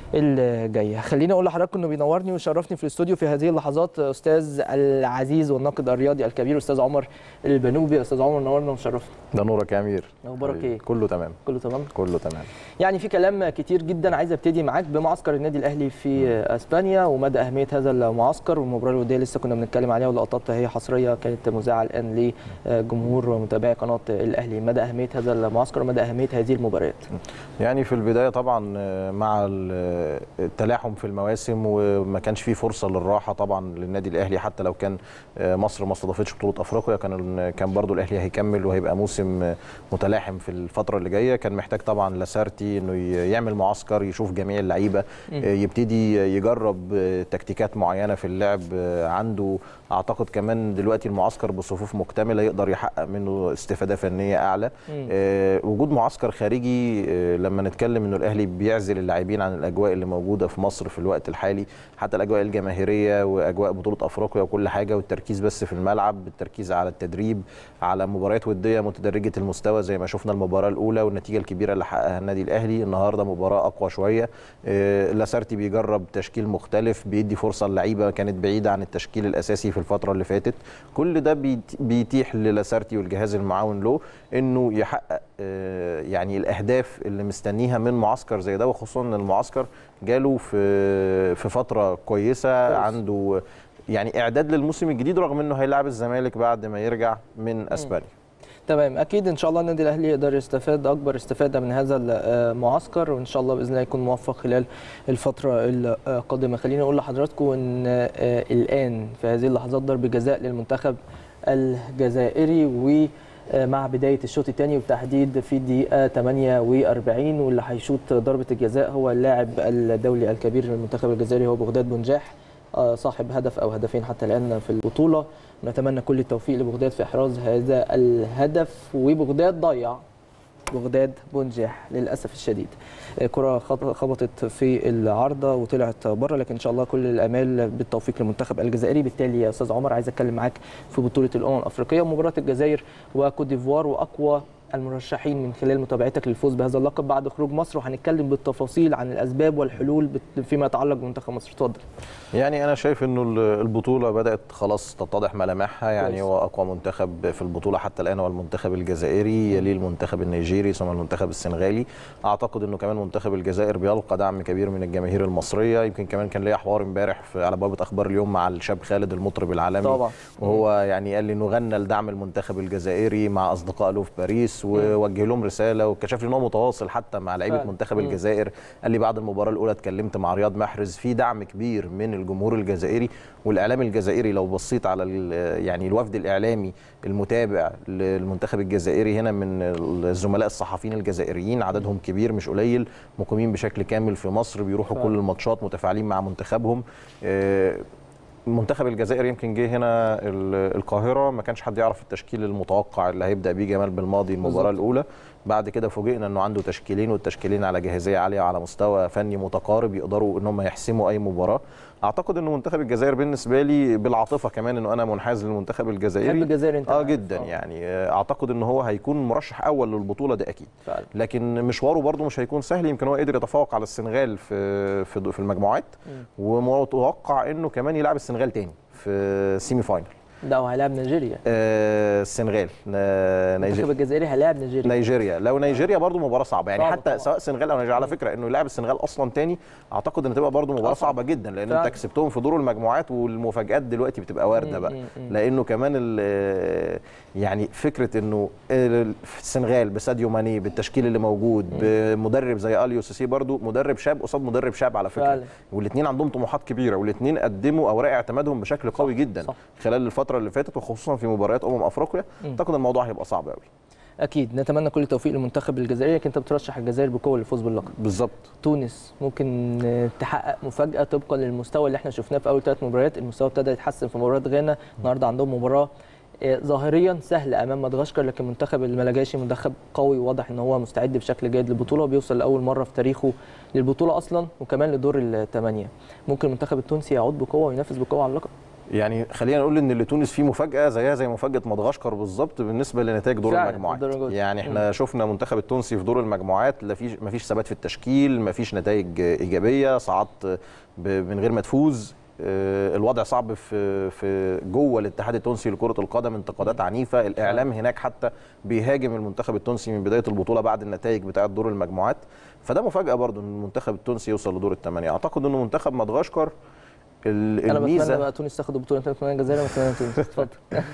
الجايه خليني اقول لحضراتكم انه بينورني ويشرفني في الاستوديو في هذه اللحظات استاذ العزيز والناقد الرياضي الكبير استاذ عمر البنوبي استاذ عمر نورنا وشرفنا ده نورك يا امير اخبارك ايه كله تمام كله تمام كله تمام يعني في كلام كتير جدا عايز ابتدي معاك بمعسكر النادي الاهلي في اسبانيا ومدى اهميه هذا المعسكر والمباراه الوديه لسه كنا بنتكلم عليها ولقطات هي حصريه كانت مذاعه الان لجمهور ومتابعي قناه الاهلي مدى اهميه هذا المعسكر ومدى اهميه هذه المباريات يعني في البدايه طبعا مع التلاحم في المواسم وما كانش فيه فرصه للراحه طبعا للنادي الاهلي حتى لو كان مصر ما استضافتش بطوله افريقيا كان كان برضو الاهلي هيكمل وهيبقى موسم متلاحم في الفتره اللي جايه كان محتاج طبعا لاسارتي انه يعمل معسكر يشوف جميع اللعيبه يبتدي يجرب تكتيكات معينه في اللعب عنده اعتقد كمان دلوقتي المعسكر بصفوف مكتمله يقدر يحقق منه استفاده فنيه اعلى آه وجود معسكر خارجي آه لما نتكلم انه الاهلي بيعزل اللاعبين عن الاجواء اللي موجوده في مصر في الوقت الحالي حتى الاجواء الجماهيريه واجواء بطوله افريقيا وكل حاجه والتركيز بس في الملعب التركيز على التدريب على مباريات وديه متدرجه المستوى زي ما شفنا المباراه الاولى والنتيجه الكبيره اللي حققها النادي الاهلي النهارده مباراه اقوى شويه آه لاسارتي بيجرب تشكيل مختلف بيدي فرصه للعيبه كانت بعيده عن التشكيل الاساسي في الفتره اللي فاتت كل ده بيتيح للاسارتي والجهاز المعاون له انه يحقق يعني الاهداف اللي مستنيها من معسكر زي ده وخصوصا ان المعسكر جاله في في فتره كويسه عنده يعني اعداد للموسم الجديد رغم انه هيلاعب الزمالك بعد ما يرجع من اسبانيا تمام اكيد ان شاء الله النادي الاهلي يقدر يستفاد اكبر استفاده من هذا المعسكر وان شاء الله باذن الله يكون موفق خلال الفتره القادمه خليني اقول لحضراتكم ان الان في هذه اللحظات ضرب جزاء للمنتخب الجزائري و مع بدايه الشوط الثاني وبالتحديد في الدقيقه 48 واللي هيشوط ضربه الجزاء هو اللاعب الدولي الكبير للمنتخب الجزائري هو بغداد بنجاح صاحب هدف او هدفين حتى الان في البطوله نتمنى كل التوفيق لبغداد في احراز هذا الهدف وبغداد ضيع بغداد بنجاح للاسف الشديد كره خبطت في العارضه وطلعت بره لكن ان شاء الله كل الامال بالتوفيق للمنتخب الجزائري بالتالي يا استاذ عمر عايز اتكلم معاك في بطوله الامم الافريقيه ومباراه الجزائر وكوت ديفوار واقوى المرشحين من خلال متابعتك للفوز بهذا اللقب بعد خروج مصر وهنتكلم بالتفاصيل عن الاسباب والحلول فيما يتعلق بمنتخب مصر اتفضل يعني انا شايف انه البطوله بدات خلاص تتضح ملامحها يعني هو اقوى منتخب في البطوله حتى الان هو المنتخب الجزائري يليه المنتخب النيجيري ثم المنتخب السنغالي اعتقد انه كمان منتخب الجزائر بيلقى دعم كبير من الجماهير المصريه يمكن كمان كان ليا حوار امبارح على بوابه اخبار اليوم مع الشاب خالد المطرب العالمي طبعا وهو يعني قال لي انه غنى لدعم المنتخب الجزائري مع اصدقاء له في باريس ووجه لهم رساله وكشف لي ان هو متواصل حتى مع لعيبه منتخب الجزائر قال لي بعد المباراه الاولى اتكلمت مع رياض محرز في دعم كبير من الجمهور الجزائري والاعلام الجزائري لو بصيت على يعني الوفد الاعلامي المتابع للمنتخب الجزائري هنا من الزملاء الصحفيين الجزائريين عددهم كبير مش قليل مقيمين بشكل كامل في مصر بيروحوا كل الماتشات متفاعلين مع منتخبهم منتخب الجزائر يمكن جه هنا القاهره ما كانش حد يعرف التشكيل المتوقع اللي هيبدا بيه جمال بالماضي المباراه الاولى بعد كده فوجئنا انه عنده تشكيلين والتشكيلين على جاهزيه عاليه وعلى مستوى فني متقارب يقدروا ان هم يحسموا اي مباراه اعتقد ان منتخب الجزائر بالنسبه لي بالعاطفه كمان انه انا منحاز للمنتخب الجزائري الجزائر انت اه جدا أوه. يعني اعتقد ان هو هيكون مرشح اول للبطوله ده اكيد فعلا. لكن مشواره برده مش هيكون سهل يمكن هو قدر يتفوق على السنغال في في, في المجموعات ومتوقع انه كمان يلعب السنغال تاني في سيمي فاينل لا هو هيلاعب نيجيريا آه السنغال المنتخب الجزائري هيلاعب نيجيريا نيجيريا لو نيجيريا برضو مباراه صعبه يعني صعبة حتى طبعا. سواء السنغال او نيجيريا على فكره انه يلعب السنغال اصلا تاني اعتقد ان تبقى برضو مباراه أصعب. صعبه جدا لان فعلا. انت كسبتهم في دور المجموعات والمفاجات دلوقتي بتبقى وارده بقى مم، مم. لانه كمان ال- يعني فكره انه في السنغال بساديو ماني بالتشكيل اللي موجود بمدرب زي اليو سيسي برضو مدرب شاب قصاد مدرب شاب على فكره فعلا. والاثنين عندهم طموحات كبيره والاثنين قدموا اوراق اعتمادهم بشكل قوي جدا صح. خلال الفتره اللي فاتت وخصوصا في مباريات امم افريقيا اعتقد الموضوع هيبقى صعب قوي اكيد نتمنى كل التوفيق للمنتخب الجزائري لكن انت بترشح الجزائر بقوه للفوز باللقب بالظبط تونس ممكن آه، تحقق مفاجاه طبقا للمستوى اللي احنا شفناه في اول ثلاث مباريات المستوى ابتدى يتحسن في مباراه غانا النهارده عندهم مباراه آه، ظاهريا سهله امام مدغشقر لكن منتخب الملاجاشي منتخب قوي واضح ان هو مستعد بشكل جيد للبطوله وبيوصل لاول مره في تاريخه للبطوله اصلا وكمان لدور الثمانيه ممكن المنتخب التونسي يعود بقوه وينافس بقوه على اللقب يعني خلينا نقول ان اللي تونس فيه مفاجاه زيها زي مفاجاه مدغشقر بالظبط بالنسبه لنتائج دور فعلا، المجموعات الدرجات. يعني احنا شفنا المنتخب التونسي في دور المجموعات لا فيش ما فيش ثبات في التشكيل ما فيش نتائج ايجابيه صعدت ب- من غير ما تفوز آه، الوضع صعب في في جوه الاتحاد التونسي لكره القدم انتقادات عنيفه الاعلام هناك حتى بيهاجم المنتخب التونسي من بدايه البطوله بعد النتائج بتاعه دور المجموعات فده مفاجاه برضو ان المنتخب التونسي يوصل لدور الثمانيه اعتقد انه منتخب مدغشقر ال- انا بتمنى الميزه بقى تونس تاخد البطوله انت بتتمنى الجزائر أنا بتمنى تونس اتفضل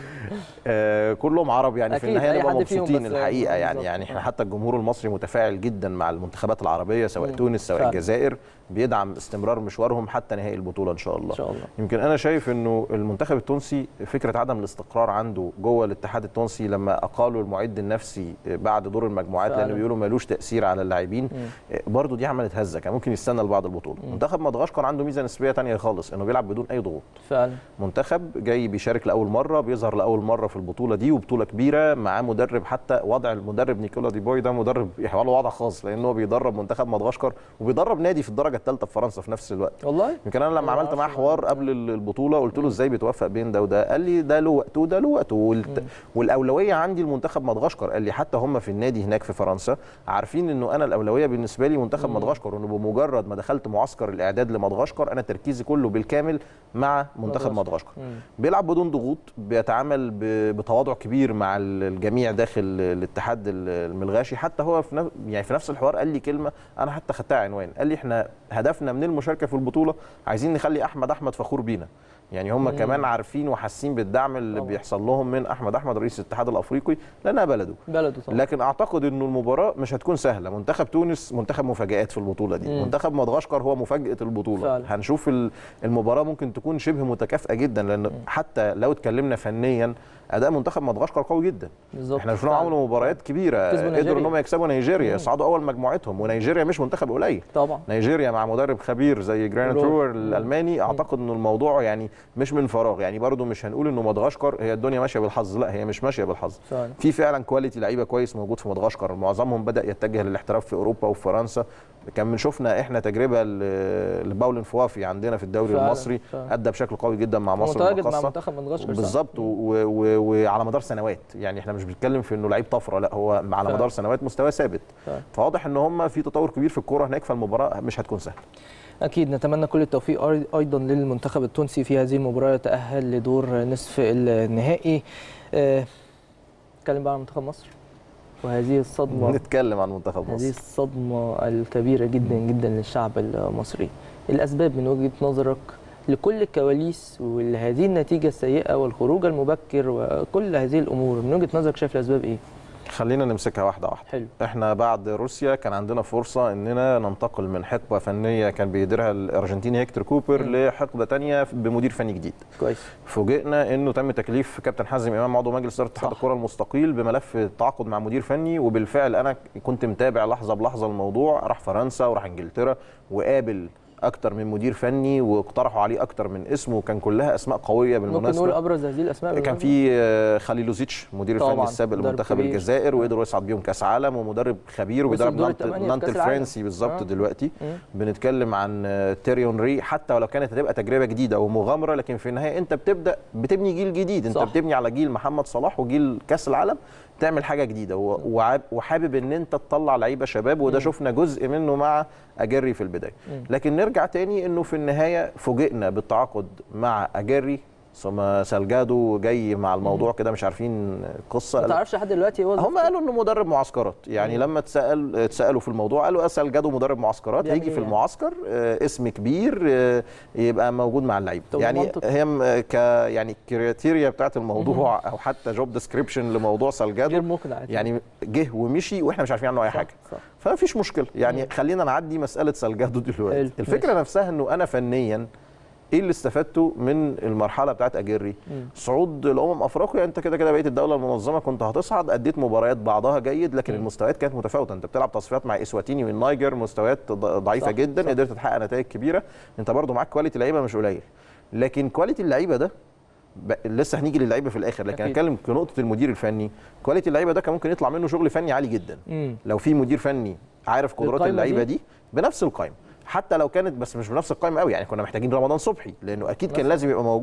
آه، كلهم عرب يعني في أكيد، النهايه أي نبقى حد فيهم مبسوطين بس- الحقيقه يعني بالظبط. يعني احنا آه. حتى الجمهور المصري متفاعل جدا مع المنتخبات العربيه سواء مم. تونس سواء فعلا. الجزائر بيدعم استمرار مشوارهم حتى نهائي البطوله ان شاء الله ان شاء الله يمكن انا شايف انه المنتخب التونسي فكره عدم الاستقرار عنده جوه الاتحاد التونسي لما اقالوا المعد النفسي بعد دور المجموعات فعلا. لانه بيقولوا ملوش تاثير على اللاعبين مم. برضو دي عملت هزه كان ممكن يستنى لبعد البطوله منتخب مدغشقر عنده ميزه نسبيه تانية خالص انه بيلعب بدون اي ضغوط فعلا منتخب جاي بيشارك لاول مره بيظهر لاول مره في البطوله دي وبطوله كبيره معاه مدرب حتى وضع المدرب نيكولا دي بوي ده مدرب يحوله وضع خاص لانه هو بيدرب منتخب مدغشقر وبيدرب نادي في الدرجه الثالثه في فرنسا في نفس الوقت والله يمكن انا لما أنا عملت معاه معرفش حوار قبل البطوله قلت له ازاي بتوفق بين ده وده قال لي ده له وقته وده له وقته والت... والاولويه عندي المنتخب مدغشقر قال لي حتى هم في النادي هناك في فرنسا عارفين انه انا الاولويه بالنسبه لي منتخب مدغشقر وانه بمجرد ما دخلت معسكر الاعداد لمدغشقر انا تركيزي كله بالكامل مع منتخب مدغشقر. مدغشقر مم. بيلعب بدون ضغوط بيتعامل ب- بتواضع كبير مع ال- الجميع داخل الاتحاد ال- الملغاشي حتى هو في نفس يعني في نفس الحوار قال لي كلمه انا حتى خدتها عنوان قال لي احنا هدفنا من المشاركه في البطوله عايزين نخلي احمد احمد فخور بينا يعني هم كمان عارفين وحاسين بالدعم اللي طبعا. بيحصل لهم من احمد احمد رئيس الاتحاد الافريقي لانها بلده بلده طبعا لكن اعتقد انه المباراه مش هتكون سهله منتخب تونس منتخب مفاجات في البطوله دي مم. منتخب مدغشقر هو مفاجاه البطوله فعلا. هنشوف ال- المباراه ممكن تكون شبه متكافئه جدا لان حتى لو اتكلمنا فنيا اداء منتخب مدغشقر قوي جدا بالظبط احنا شفناهم فعلا. عملوا مباريات كبيره كسبوا قدروا نيجيريا. ان هم يكسبوا نيجيريا يصعدوا اول مجموعتهم ونيجيريا مش منتخب قليل طبعا نيجيريا مع مدرب خبير زي جرانيت رو- رور الالماني اعتقد انه الموضوع يعني مش من فراغ يعني برضو مش هنقول انه مدغشقر هي الدنيا ماشيه بالحظ لا هي مش ماشيه بالحظ فعلا في فعلا كواليتي لعيبه كويس موجود في مدغشقر معظمهم بدا يتجه للاحتراف في اوروبا وفي فرنسا كان من شفنا احنا تجربه ل- لباولن فوافي عندنا في الدوري فعلا، المصري فعلا. ادى بشكل قوي جدا مع مصر متواجد مع المقاصة. منتخب مدغشقر صح؟ بالظبط و- و- و- وعلى مدار سنوات يعني احنا مش بنتكلم في انه لعيب طفره لا هو على فعلا. مدار سنوات مستواه ثابت فعلا. فواضح ان هم في تطور كبير في الكوره هناك فالمباراه مش هتكون سهله اكيد نتمنى كل التوفيق أي- ايضا للمنتخب التونسي في هذه المباراه يتاهل لدور نصف النهائي آه، نتكلم بقى عن منتخب مصر وهذه الصدمه نتكلم عن منتخب هذه مصر الصدمه الكبيره جدا جدا للشعب المصري الاسباب من وجهه نظرك لكل الكواليس ولهذه النتيجه السيئه والخروج المبكر وكل هذه الامور من وجهه نظرك شايف الاسباب ايه خلينا نمسكها واحده واحده حلو احنا بعد روسيا كان عندنا فرصه اننا ننتقل من حقبه فنيه كان بيديرها الارجنتيني هيكتور كوبر مم. لحقبه تانية بمدير فني جديد كويس فوجئنا انه تم تكليف كابتن حازم امام عضو مجلس اداره اتحاد صح. الكره المستقيل بملف التعاقد مع مدير فني وبالفعل انا كنت متابع لحظه بلحظه الموضوع راح فرنسا وراح انجلترا وقابل اكتر من مدير فني واقترحوا عليه اكتر من اسم وكان كلها اسماء قويه ممكن بالمناسبه نقول ابرز هذه الاسماء كان في آه، خليلوزيتش مدير طبعاً، الفني السابق مدرب لمنتخب كبير. الجزائر وقدر يصعد بيهم كاس عالم ومدرب خبير وصل وبيدرب دور نانت, الثمانية في نانت كأس العالم. الفرنسي بالظبط آه. دلوقتي مم. بنتكلم عن آه، تيريون ري حتى ولو كانت هتبقى تجربه جديده ومغامره لكن في النهايه انت بتبدا بتبني جيل جديد انت صح. بتبني على جيل محمد صلاح وجيل كاس العالم تعمل حاجه جديده و- وعاب- وحابب ان انت تطلع لعيبه شباب وده شفنا جزء منه مع اجري في البدايه لكن نرجع تاني انه في النهايه فوجئنا بالتعاقد مع اجري ثم سالجادو جاي مع الموضوع كده مش عارفين قصه ما تعرفش لحد دلوقتي هو هم قالوا انه مدرب معسكرات يعني لما اتسال اتسالوا في الموضوع قالوا اسال جدو مدرب معسكرات بيعمل هيجي إيه في يعني؟ المعسكر آه، اسم كبير آه، يبقى موجود مع اللعيبه طب يعني منطق. هي م- ك يعني الكريتيريا بتاعت الموضوع او حتى جوب ديسكريبشن لموضوع غير سالجادو مقنع يعني جه ومشي واحنا مش عارفين عنه اي صح، حاجه صح. فمفيش مشكله يعني خلينا نعدي مساله سالجادو دلوقتي حلو، الفكره ماشي. نفسها انه انا فنيا ايه اللي استفدته من المرحله بتاعت اجري مم. صعود الامم افريقيا انت كده كده بقيت الدوله المنظمه كنت هتصعد اديت مباريات بعضها جيد لكن المستويات كانت متفاوته انت بتلعب تصفيات مع اسواتيني من نيجر مستويات ض- ضعيفه صح، جدا صح. قدرت تحقق نتائج كبيره انت برضو معاك كواليتي لعيبه مش قليل لكن كواليتي اللعيبه ده ب... لسه هنيجي للعيبه في الاخر لكن أكيد. هنتكلم كنقطه المدير الفني كواليتي اللعيبه ده كان ممكن يطلع منه شغل فني عالي جدا مم. لو في مدير فني عارف قدرات بالقايمة اللعيبه دي؟ دي بنفس القائمه حتى لو كانت بس مش بنفس القائمه قوي يعني كنا محتاجين رمضان صبحي لانه اكيد كان مثلاً. لازم يبقى موجود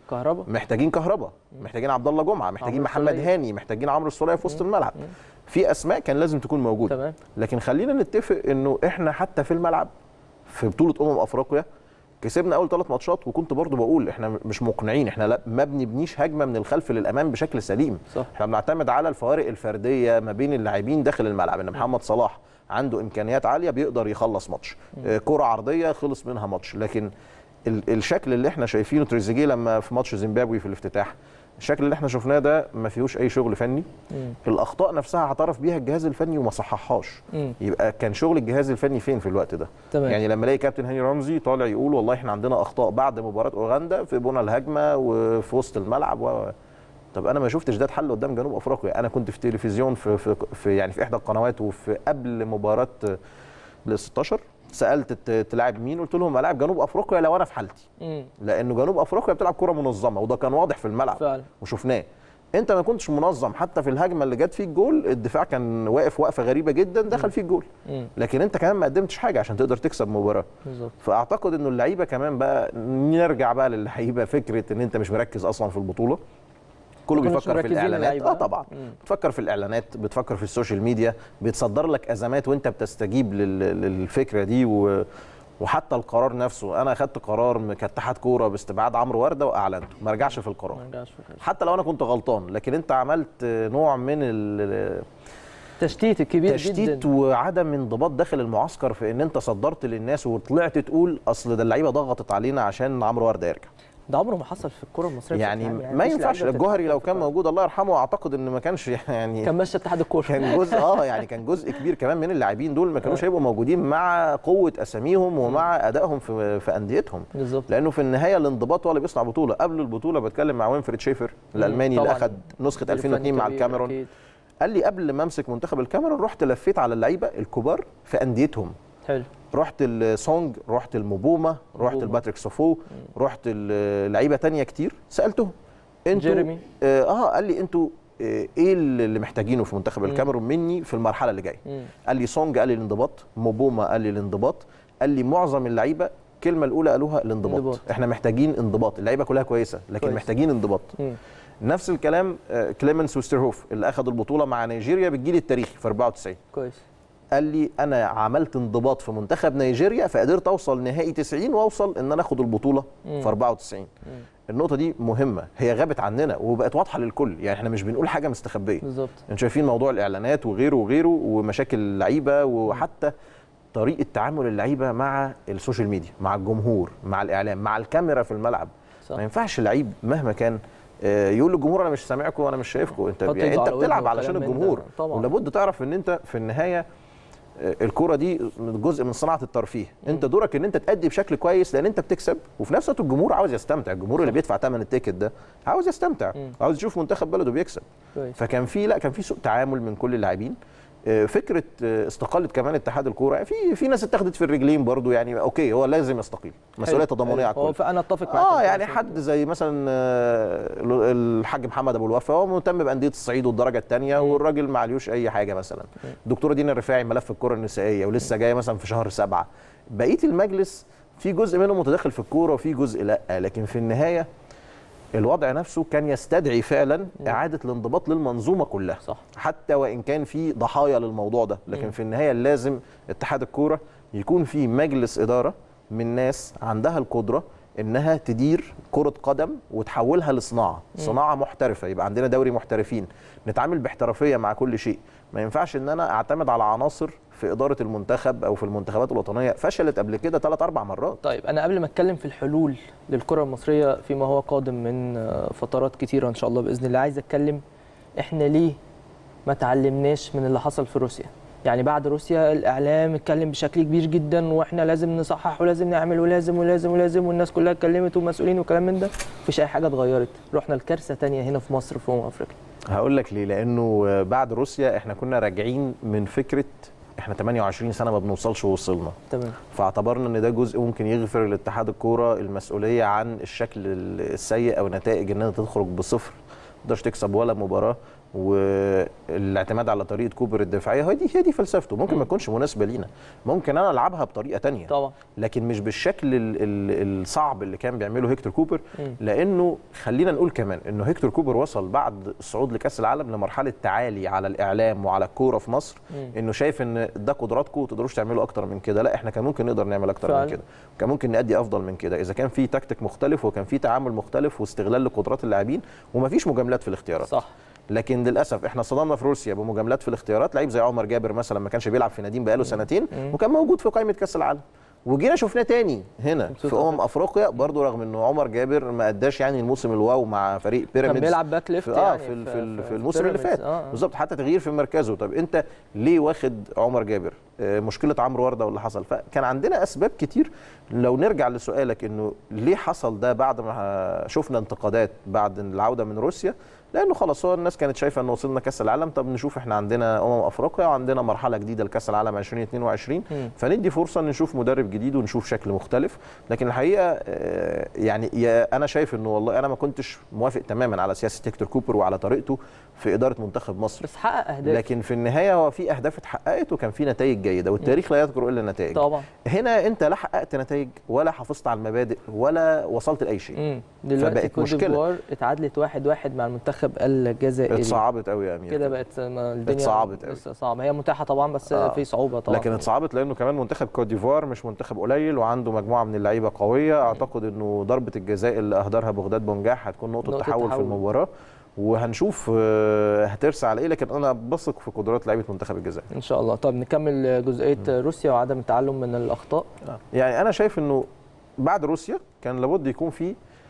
كهربا محتاجين كهربا محتاجين عبد الله جمعه محتاجين عمرو محمد السولية. هاني محتاجين عمرو السوليه في وسط الملعب في اسماء كان لازم تكون موجوده تمام لكن خلينا نتفق انه احنا حتى في الملعب في بطوله امم افريقيا كسبنا اول ثلاث ماتشات وكنت برضو بقول احنا مش مقنعين احنا لا ما بنبنيش هجمه من الخلف للامام بشكل سليم صح. احنا بنعتمد على الفوارق الفرديه ما بين اللاعبين داخل الملعب ان محمد صلاح عنده امكانيات عاليه بيقدر يخلص ماتش آه، كره عرضيه خلص منها ماتش لكن ال- الشكل اللي احنا شايفينه تريزيجيه لما في ماتش زيمبابوي في الافتتاح الشكل اللي احنا شفناه ده ما فيهوش اي شغل فني مم. الاخطاء نفسها اعترف بيها الجهاز الفني وما صححهاش مم. يبقى كان شغل الجهاز الفني فين في الوقت ده تمام يعني لما الاقي كابتن هاني رمزي طالع يقول والله احنا عندنا اخطاء بعد مباراه اوغندا في بنى الهجمه وفي وسط الملعب و... طب انا ما شفتش ده اتحل قدام جنوب افريقيا انا كنت في تلفزيون في, في, في يعني في احدى القنوات وفي قبل مباراه ال 16 سالت ت- تلعب مين قلت لهم العب جنوب افريقيا لو انا في حالتي مم. لانه جنوب افريقيا بتلعب كره منظمه وده كان واضح في الملعب فعلا وشفناه انت ما كنتش منظم حتى في الهجمه اللي جت فيك جول الدفاع كان واقف وقفه غريبه جدا دخل فيك جول مم. لكن انت كمان ما قدمتش حاجه عشان تقدر تكسب مباراه بالظبط فاعتقد انه اللعيبه كمان بقى نرجع بقى للعيبه فكره ان انت مش مركز اصلا في البطوله كله ما كانوش بيفكر في مركزين الاعلانات اللعيبة. اه طبعا مم. بتفكر في الاعلانات بتفكر في السوشيال ميديا بتصدر لك ازمات وانت بتستجيب لل- للفكره دي و وحتى القرار نفسه انا اخدت قرار م- كاتحاد كوره باستبعاد عمرو ورده واعلنته ما رجعش في القرار ما رجعش في الحاجة. حتى لو انا كنت غلطان لكن انت عملت نوع من ال- التشتيت الكبير تشتيت جدا وعدم انضباط داخل المعسكر في ان انت صدرت للناس وطلعت تقول اصل ده اللعيبه ضغطت علينا عشان عمرو ورده يرجع ده عمره ما حصل في الكره المصريه يعني بشكل عام. ما مفيش ينفعش لعيبة الجوهري لو بتتحط كان في- موجود الله يرحمه اعتقد ان ما كانش يعني كان ماشي اتحاد الكوره كان جزء اه يعني كان جزء كبير كمان من اللاعبين دول ما كانوش هيبقوا موجودين مع قوه اساميهم ومع ادائهم في في انديتهم بالظبط لانه في النهايه الانضباط هو اللي بيصنع بطوله قبل البطوله بتكلم مع وينفريد شيفر الالماني اللي طبعاً. اخذ نسخه مدير 2002 مع فني كبير الكاميرون أكيد. قال لي قبل ما امسك منتخب الكاميرون رحت لفيت على اللعيبه الكبار في انديتهم حلو رحت السونج رحت المبومه رحت مبومة. الباتريك سوفو رحت ال- لعيبه تانية كتير سالتهم انتوا جيريمي. اه, آه قال لي انتوا آه، ايه اللي محتاجينه في منتخب الكاميرون مني في المرحله اللي جايه مم. قال لي سونج قال لي الانضباط موبوما قال لي الانضباط قال لي معظم اللعيبه الكلمه الاولى قالوها الانضباط انضباط. احنا محتاجين انضباط اللعيبه كلها كويسه لكن كويس. محتاجين انضباط مم. نفس الكلام آه، كليمنس وسترهوف اللي اخذ البطوله مع نيجيريا بالجيل التاريخي في 94 كويس قال لي انا عملت انضباط في منتخب نيجيريا فقدرت اوصل نهائي 90 واوصل ان انا اخد البطوله مم. في 94 النقطه دي مهمه هي غابت عننا وبقت واضحه للكل يعني احنا مش بنقول حاجه مستخبيه بالظبط انتوا شايفين موضوع الاعلانات وغيره وغيره ومشاكل اللعيبه وحتى طريقه تعامل اللعيبه مع السوشيال ميديا مع الجمهور مع الاعلام مع الكاميرا في الملعب صح ما ينفعش لعيب مهما كان آه، يقول للجمهور انا مش سامعكم وانا مش شايفكم انت حط يعني إيده انت على بتلعب ودنه علشان وكلام من ده. الجمهور طبعاً. ولابد تعرف ان انت في النهايه آه، الكرة دي جزء من صناعة الترفيه، انت دورك ان انت تأدي بشكل كويس لان انت بتكسب وفي نفس الوقت الجمهور عاوز يستمتع، الجمهور اللي بيدفع ثمن التيكت ده عاوز يستمتع، مم. عاوز يشوف منتخب بلده بيكسب، كويس فكان في لا كان في سوء تعامل من كل اللاعبين آه، فكره آه، استقاله كمان اتحاد الكوره في في ناس اتخذت في الرجلين برضو يعني اوكي هو لازم يستقيل مسؤوليه حلو. تضامنيه على هو الكل فانا اتفق معاك اه في يعني الكلام. حد زي مثلا آه، الحاج محمد ابو الوفا هو مهتم بانديه الصعيد والدرجه الثانيه والراجل ما عليهوش اي حاجه مثلا دكتوره دينا الرفاعي ملف الكره النسائيه ولسه جايه مثلا في شهر سبعة بقيه المجلس في جزء منهم متداخل في الكوره وفي جزء لا لكن في النهايه الوضع نفسه كان يستدعي فعلا اعاده الانضباط للمنظومه كلها صح حتى وان كان في ضحايا للموضوع ده لكن في النهايه لازم اتحاد الكوره يكون في مجلس اداره من ناس عندها القدره انها تدير كره قدم وتحولها لصناعه صناعه محترفه يبقى عندنا دوري محترفين نتعامل باحترافيه مع كل شيء ما ينفعش ان انا اعتمد على عناصر في اداره المنتخب او في المنتخبات الوطنيه فشلت قبل كده ثلاث اربع مرات طيب انا قبل ما اتكلم في الحلول للكره المصريه فيما هو قادم من آه، فترات كتيره ان شاء الله باذن الله عايز اتكلم احنا ليه ما تعلمناش من اللي حصل في روسيا يعني بعد روسيا الاعلام اتكلم بشكل كبير جدا واحنا لازم نصحح ولازم نعمل ولازم ولازم ولازم والناس كلها اتكلمت ومسؤولين وكلام من ده مفيش اي حاجه اتغيرت رحنا لكارثه تانية هنا في مصر في امم افريقيا هقول لك ليه لانه بعد روسيا احنا كنا راجعين من فكره احنا 28 سنه ما بنوصلش ووصلنا تمام فاعتبرنا ان ده جزء ممكن يغفر لاتحاد الكوره المسؤوليه عن الشكل السيء او نتائج ان انت تخرج بصفر ما تقدرش تكسب ولا مباراه والاعتماد على طريقه كوبر الدفاعيه هي دي هي دي فلسفته ممكن ما تكونش مناسبه لينا ممكن انا العبها بطريقه تانية طبعا لكن مش بالشكل ال- ال- الصعب اللي كان بيعمله هيكتور كوبر مم. لانه خلينا نقول كمان انه هيكتور كوبر وصل بعد الصعود لكاس العالم لمرحله تعالي على الاعلام وعلى الكوره في مصر مم. انه شايف ان ده قدراتكم ما تقدروش تعملوا اكتر من كده لا احنا كان ممكن نقدر نعمل اكتر فعلا. من كده كان ممكن نأدي افضل من كده اذا كان في تكتيك مختلف وكان في تعامل مختلف واستغلال لقدرات اللاعبين ومفيش مجاملات في الاختيارات صح لكن للاسف احنا صدمنا في روسيا بمجاملات في الاختيارات لعيب زي عمر جابر مثلا ما كانش بيلعب في نادين بقاله سنتين وكان موجود في قائمه كاس العالم وجينا شفناه تاني هنا مبسوط في امم افريقيا برضه رغم انه عمر جابر ما اداش يعني الموسم الواو مع فريق كان بيراميدز بيلعب باك ليفت في اه يعني في, ال- في, ال- في الموسم اللي بيراميدز. فات آه، آه. بالظبط حتى تغيير في مركزه طب انت ليه واخد عمر جابر آه، مشكله عمرو ورده واللي حصل فكان عندنا اسباب كتير لو نرجع لسؤالك انه ليه حصل ده بعد ما شفنا انتقادات بعد العوده من روسيا لانه خلاص هو الناس كانت شايفه ان وصلنا كاس العالم طب نشوف احنا عندنا امم افريقيا وعندنا مرحله جديده لكاس العالم 2022 مم. فندي فرصه ان نشوف مدرب جديد ونشوف شكل مختلف لكن الحقيقه آه، يعني يا انا شايف انه والله انا ما كنتش موافق تماما على سياسه هيكتور كوبر وعلى طريقته في اداره منتخب مصر بس حقق اهداف لكن في النهايه هو في اهداف اتحققت وكان في نتائج جيده والتاريخ لا يذكر الا النتائج طبعا هنا انت لا حققت نتائج ولا حافظت على المبادئ ولا وصلت لاي شيء امم دلوقتي فبقت كوت مشكلة. ديفوار اتعادلت واحد واحد مع المنتخب الجزائري اتصعبت قوي يا امير كده بقت ما الدنيا اتصعبت أوي. لسه صعبه هي متاحه طبعا بس آه. في صعوبه طبعا لكن اتصعبت لانه كمان منتخب كوت ديفوار مش منتخب قليل وعنده مجموعه من اللعيبه قويه اعتقد انه ضربه الجزاء اللي اهدرها بغداد بونجاح هتكون نقطه, نقطة تحول, في تحول. المباراه وهنشوف آه، هترسى على ايه لكن انا بثق في قدرات لعيبه منتخب الجزائر ان شاء الله طب نكمل جزئيه روسيا وعدم التعلم من الاخطاء يعني انا شايف انه بعد روسيا كان لابد يكون في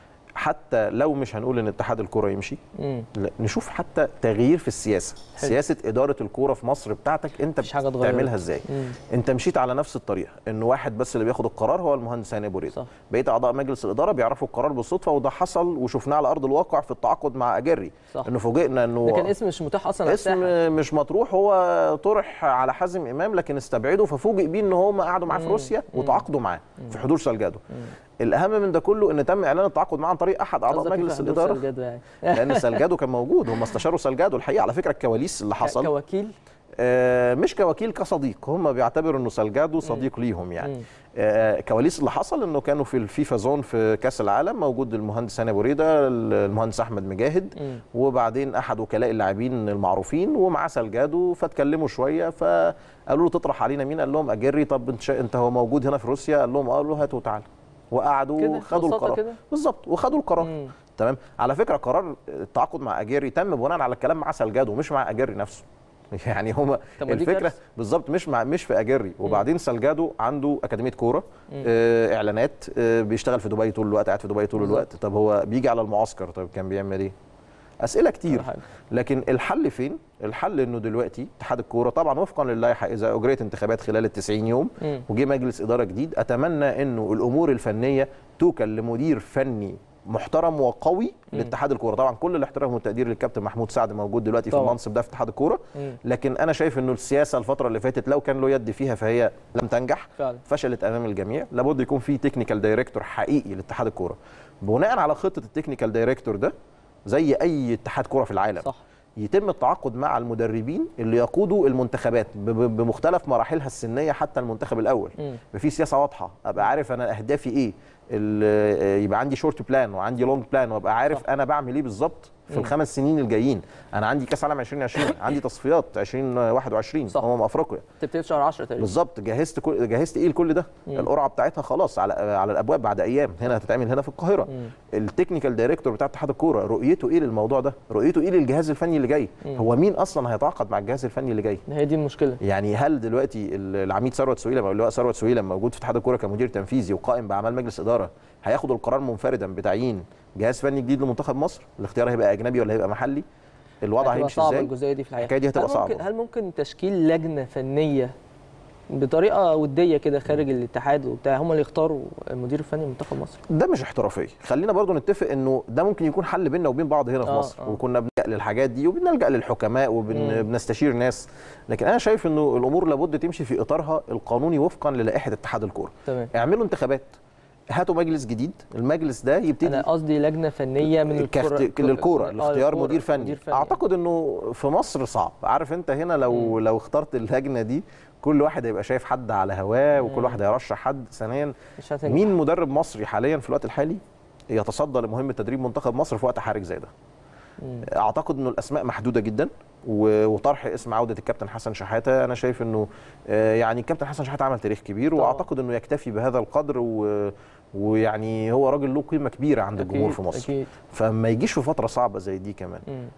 حتى لو مش هنقول ان اتحاد الكره يمشي امم لا نشوف حتى تغيير في السياسه حلو. سياسه اداره الكوره في مصر بتاعتك انت مفيش حاجة اتغيرت. بتعملها ازاي مم. انت مشيت على نفس الطريقه ان واحد بس اللي بياخد القرار هو المهندس هاني ابو ريده صح. بقيه اعضاء مجلس الاداره بيعرفوا القرار بالصدفه وده حصل وشفناه على ارض الواقع في التعاقد مع اجري صح. انه فوجئنا انه ده كان اسم مش متاح اصلا على الساحة. اسم مش مطروح هو طرح على حازم امام لكن استبعده ففوجئ بيه ان هم قعدوا معاه في مم. روسيا مم. وتعاقدوا معاه في حضور سلجادو الاهم من ده كله ان تم اعلان التعاقد معاه عن طريق احد اعضاء قصدك مجلس في حدود الاداره سلجادو يعني لان سلجادو كان موجود هم استشاروا سلجادو الحقيقه على فكره الكواليس اللي حصل كوكيل آه، مش كوكيل كصديق هم بيعتبروا انه سلجادو صديق ليهم يعني مم. آه، كواليس اللي حصل انه كانوا في الفيفا زون في كاس العالم موجود المهندس هاني بوريده المهندس احمد مجاهد مم. وبعدين احد وكلاء اللاعبين المعروفين ومعاه سلجادو فاتكلموا شويه فقالوا له تطرح علينا مين قال لهم اجري طب انت شا- انت هو موجود هنا في روسيا قال لهم اه قالوا له هاتوا تعالى وقعدوا كده، خدوا ببساطة القرار كده؟ بالظبط وخدوا القرار مم. تمام على فكره قرار التعاقد مع اجيري تم بناء على الكلام مع سلجادو مش مع اجيري نفسه يعني هما طب ما دي الفكره كارثة. بالظبط مش مع مش في اجيري وبعدين سلجادو عنده اكاديميه كوره آه اعلانات آه بيشتغل في دبي طول الوقت قاعد في دبي طول بالظبط. الوقت طب هو بيجي على المعسكر طب كان بيعمل ايه اسئله كتير ولا حاجة. لكن الحل فين الحل انه دلوقتي اتحاد الكوره طبعا وفقا للائحه اذا اجريت انتخابات خلال ال 90 يوم مم. وجه مجلس اداره جديد اتمنى انه الامور الفنيه توكل لمدير فني محترم وقوي لاتحاد الكوره طبعا كل الاحترام والتقدير للكابتن محمود سعد موجود دلوقتي في طبعا. المنصب ده في اتحاد الكوره مم. لكن انا شايف انه السياسه الفتره اللي فاتت لو كان له يد فيها فهي لم تنجح فعلا فشلت امام الجميع لابد يكون في تكنيكال دايركتور حقيقي لاتحاد الكوره بناء على خطه التكنيكال دايركتور ده زي اي اتحاد كوره في العالم صح يتم التعاقد مع المدربين اللي يقودوا المنتخبات ب- ب- بمختلف مراحلها السنيه حتى المنتخب الاول مم. يبقى في سياسه واضحه ابقى عارف انا اهدافي ايه ال- يبقى عندي شورت بلان وعندي لونج بلان وابقى عارف صح. انا بعمل ايه بالظبط في مم. الخمس سنين الجايين انا عندي كاس عالم 2020 عندي تصفيات 2021 صح. امم افريقيا تبتدي في شهر 10 تقريبا بالظبط جهزت كل جهزت ايه لكل ده مم. القرعه بتاعتها خلاص على على الابواب بعد ايام هنا هتتعمل هنا في القاهره مم. التكنيكال دايركتور بتاع اتحاد الكوره رؤيته ايه للموضوع ده رؤيته ايه للجهاز الفني اللي جاي مم. هو مين اصلا هيتعاقد مع الجهاز الفني اللي جاي هي دي المشكله يعني هل دلوقتي ال- العميد ثروت سويلم او اللواء ثروت سويلم موجود في اتحاد الكوره كمدير تنفيذي وقائم باعمال مجلس اداره هياخد القرار منفردا بتعيين جهاز فني جديد لمنتخب مصر الاختيار هيبقى اجنبي ولا هيبقى محلي الوضع هتبقى هيمشي صعبه ازاي الجزئيه دي في الحقيقه الحكاية دي هتبقى هل ممكن صعبة. هل ممكن تشكيل لجنه فنيه بطريقه وديه كده خارج الاتحاد وبتاع هم اللي يختاروا المدير الفني لمنتخب مصر ده مش احترافيه خلينا برضو نتفق انه ده ممكن يكون حل بيننا وبين بعض هنا في آه، مصر آه. وكنا بنلجا للحاجات دي وبنلجا للحكماء مم. وبنستشير ناس لكن انا شايف انه الامور لابد تمشي في اطارها القانوني وفقا للائحه اتحاد الكوره تمام اعملوا انتخابات هاتوا مجلس جديد المجلس ده يبتدي انا قصدي لجنه فنيه من الكره كاخت... للكوره آه، لاختيار الكورة، مدير فني. مدير فني. اعتقد انه في مصر صعب عارف انت هنا لو لو اخترت اللجنه دي كل واحد هيبقى شايف حد على هواه وكل واحد هيرشح حد ثانيا مش هتنجح. مين مدرب مصري حاليا في الوقت الحالي يتصدى لمهمه تدريب منتخب مصر في وقت حرج زي ده اعتقد انه الاسماء محدوده جدا و- وطرح اسم عوده الكابتن حسن شحاته انا شايف انه آه، يعني الكابتن حسن شحاته عمل تاريخ كبير طبعاً. واعتقد انه يكتفي بهذا القدر و ويعني هو راجل له قيمه كبيره عند الجمهور أكيد، في مصر أكيد. فما يجيش في فتره صعبه زي دي كمان مم.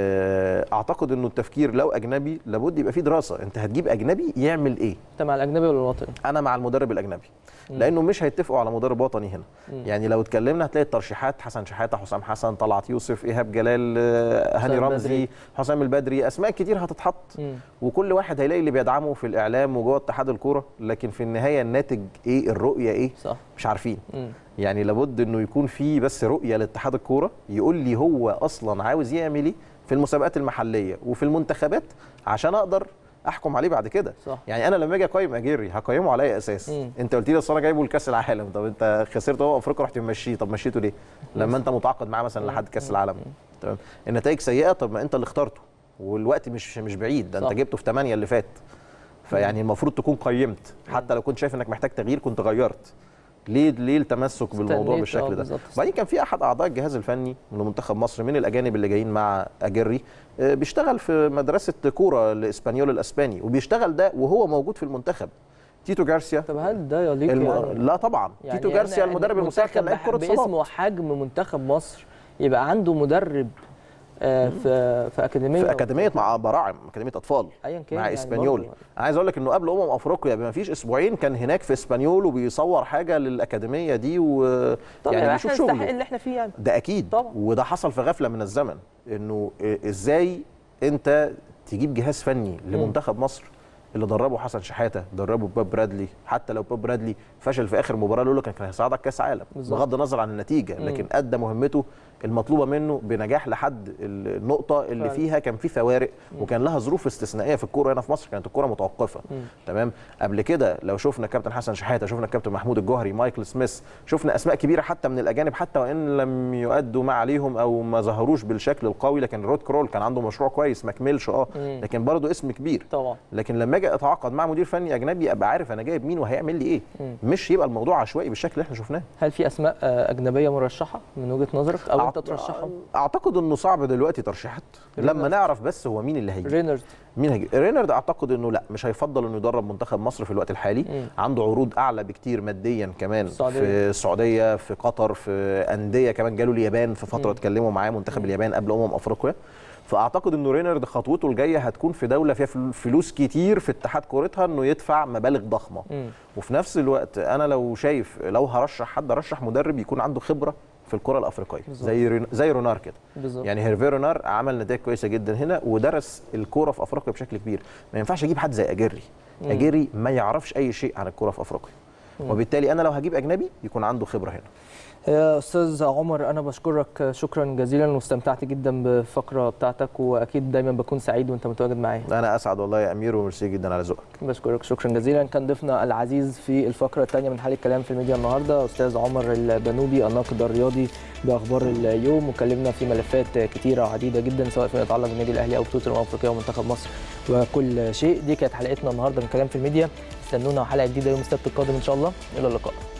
آه، اعتقد انه التفكير لو اجنبي لابد يبقى فيه دراسه انت هتجيب اجنبي يعمل ايه انت مع الاجنبي ولا الوطني؟ انا مع المدرب الاجنبي لانه مش هيتفقوا على مدرب وطني هنا يعني لو اتكلمنا هتلاقي الترشيحات حسن شحاته حسام حسن طلعت يوسف ايهاب جلال آه، هاني حسام رمزي البدري. حسام البدري اسماء كتير هتتحط مم. وكل واحد هيلاقي اللي بيدعمه في الاعلام وجوه اتحاد الكوره لكن في النهايه الناتج ايه الرؤيه ايه صح مش عارفين مم. يعني لابد انه يكون في بس رؤيه لاتحاد الكوره يقول لي هو اصلا عاوز يعمل ايه في المسابقات المحليه وفي المنتخبات عشان اقدر احكم عليه بعد كده صح. يعني انا لما اجي اقيم اجيري هقيمه على اي اساس مم. انت قلت لي اصل انا جايبه لكاس العالم طب انت خسرت هو افريقيا رحت ممشيه طب مشيته ليه لما انت متعاقد معاه مثلا لحد كاس العالم تمام النتائج سيئه طب ما انت اللي اخترته والوقت مش مش بعيد ده صح. انت جبته في 8 اللي فات فيعني المفروض تكون قيمت حتى لو كنت شايف انك محتاج تغيير كنت غيرت ليه ليه التمسك بالموضوع استنيت، آه، بالشكل ده بالظبط. وبعدين كان في احد اعضاء الجهاز الفني من منتخب مصر من الاجانب اللي جايين مع اجري آه، بيشتغل في مدرسه كوره الاسبانيول الاسباني وبيشتغل ده وهو موجود في المنتخب تيتو جارسيا طب هل ده يليق الم... يعني لا طبعا يعني تيتو جارسيا أنا المدرب المساعد كان لعيب كره باسم صالات وحجم منتخب مصر يبقى عنده مدرب آه، في في اكاديميه في اكاديميه مع براعم اكاديميه اطفال ايا كان مع يعني اسبانيول برضه. انا عايز اقول لك انه قبل امم افريقيا بما فيش اسبوعين كان هناك في اسبانيول وبيصور حاجه للاكاديميه دي و طب يعني يعني بيشوف احنا نستحق شغله اللي احنا فيه يعني ده اكيد طبعا. وده حصل في غفله من الزمن انه إيه- ازاي انت تجيب جهاز فني لمنتخب مصر اللي دربه حسن شحاته دربه باب برادلي حتى لو باب برادلي فشل في اخر مباراه لولا كان كان هيصعدك كاس عالم بالظبط. بغض النظر عن النتيجه لكن ادى مهمته المطلوبه منه بنجاح لحد ال- النقطه اللي فعلا. فيها كان في فوارق وكان لها ظروف استثنائيه في الكوره هنا في مصر كانت الكوره متوقفه تمام قبل كده لو شفنا كابتن حسن شحاته شفنا كابتن محمود الجوهري مايكل سميث شفنا اسماء كبيره حتى من الاجانب حتى وان لم يؤدوا ما عليهم او ما ظهروش بالشكل القوي لكن رود كرول كان عنده مشروع كويس ما كملش اه لكن برضه اسم كبير طبعا لكن لما اجي اتعاقد مع مدير فني اجنبي ابقى عارف انا جايب مين وهيعمل لي ايه مش يبقى الموضوع عشوائي بالشكل اللي احنا شفناه هل في اسماء آه، اجنبيه مرشحه من وجهه نظرك او انت أعت- ترشحهم اعتقد انه صعب دلوقتي ترشيحات لما نعرف بس هو مين اللي هيجي رينرد مين هيجي رينارد اعتقد انه لا مش هيفضل انه يدرب منتخب مصر في الوقت الحالي مم. عنده عروض اعلى بكتير ماديا كمان السعودية. في السعوديه في قطر في انديه كمان جاله اليابان في فتره اتكلموا معاه منتخب اليابان قبل امم افريقيا فاعتقد انه رينارد خطوته الجايه هتكون في دوله فيها فل- فلوس كتير في اتحاد كورتها انه يدفع مبالغ ضخمه مم. وفي نفس الوقت انا لو شايف لو هرشح حد ارشح مدرب يكون عنده خبره في الكره الافريقيه بالظبط. زي رين- زي رونار كده بالظبط يعني هيرفي رونار عمل نتائج كويسه جدا هنا ودرس الكوره في افريقيا بشكل كبير ما ينفعش اجيب حد زي اجيري اجيري ما يعرفش اي شيء عن الكوره في افريقيا وبالتالي انا لو هجيب اجنبي يكون عنده خبره هنا يا استاذ عمر انا بشكرك شكرا جزيلا واستمتعت جدا بالفقره بتاعتك واكيد دايما بكون سعيد وانت متواجد معايا انا اسعد والله يا امير وميرسي جدا على ذوقك بشكرك شكرا جزيلا كان ضيفنا العزيز في الفقره الثانيه من حال الكلام في الميديا النهارده استاذ عمر البنوبي الناقد الرياضي باخبار اليوم وكلمنا في ملفات كتيره وعديده جدا سواء فيما يتعلق بالنادي الاهلي او بطوله الامم الافريقيه ومنتخب مصر وكل شيء دي كانت حلقتنا النهارده من كلام في الميديا استنونا حلقه جديده يوم السبت القادم ان شاء الله الى اللقاء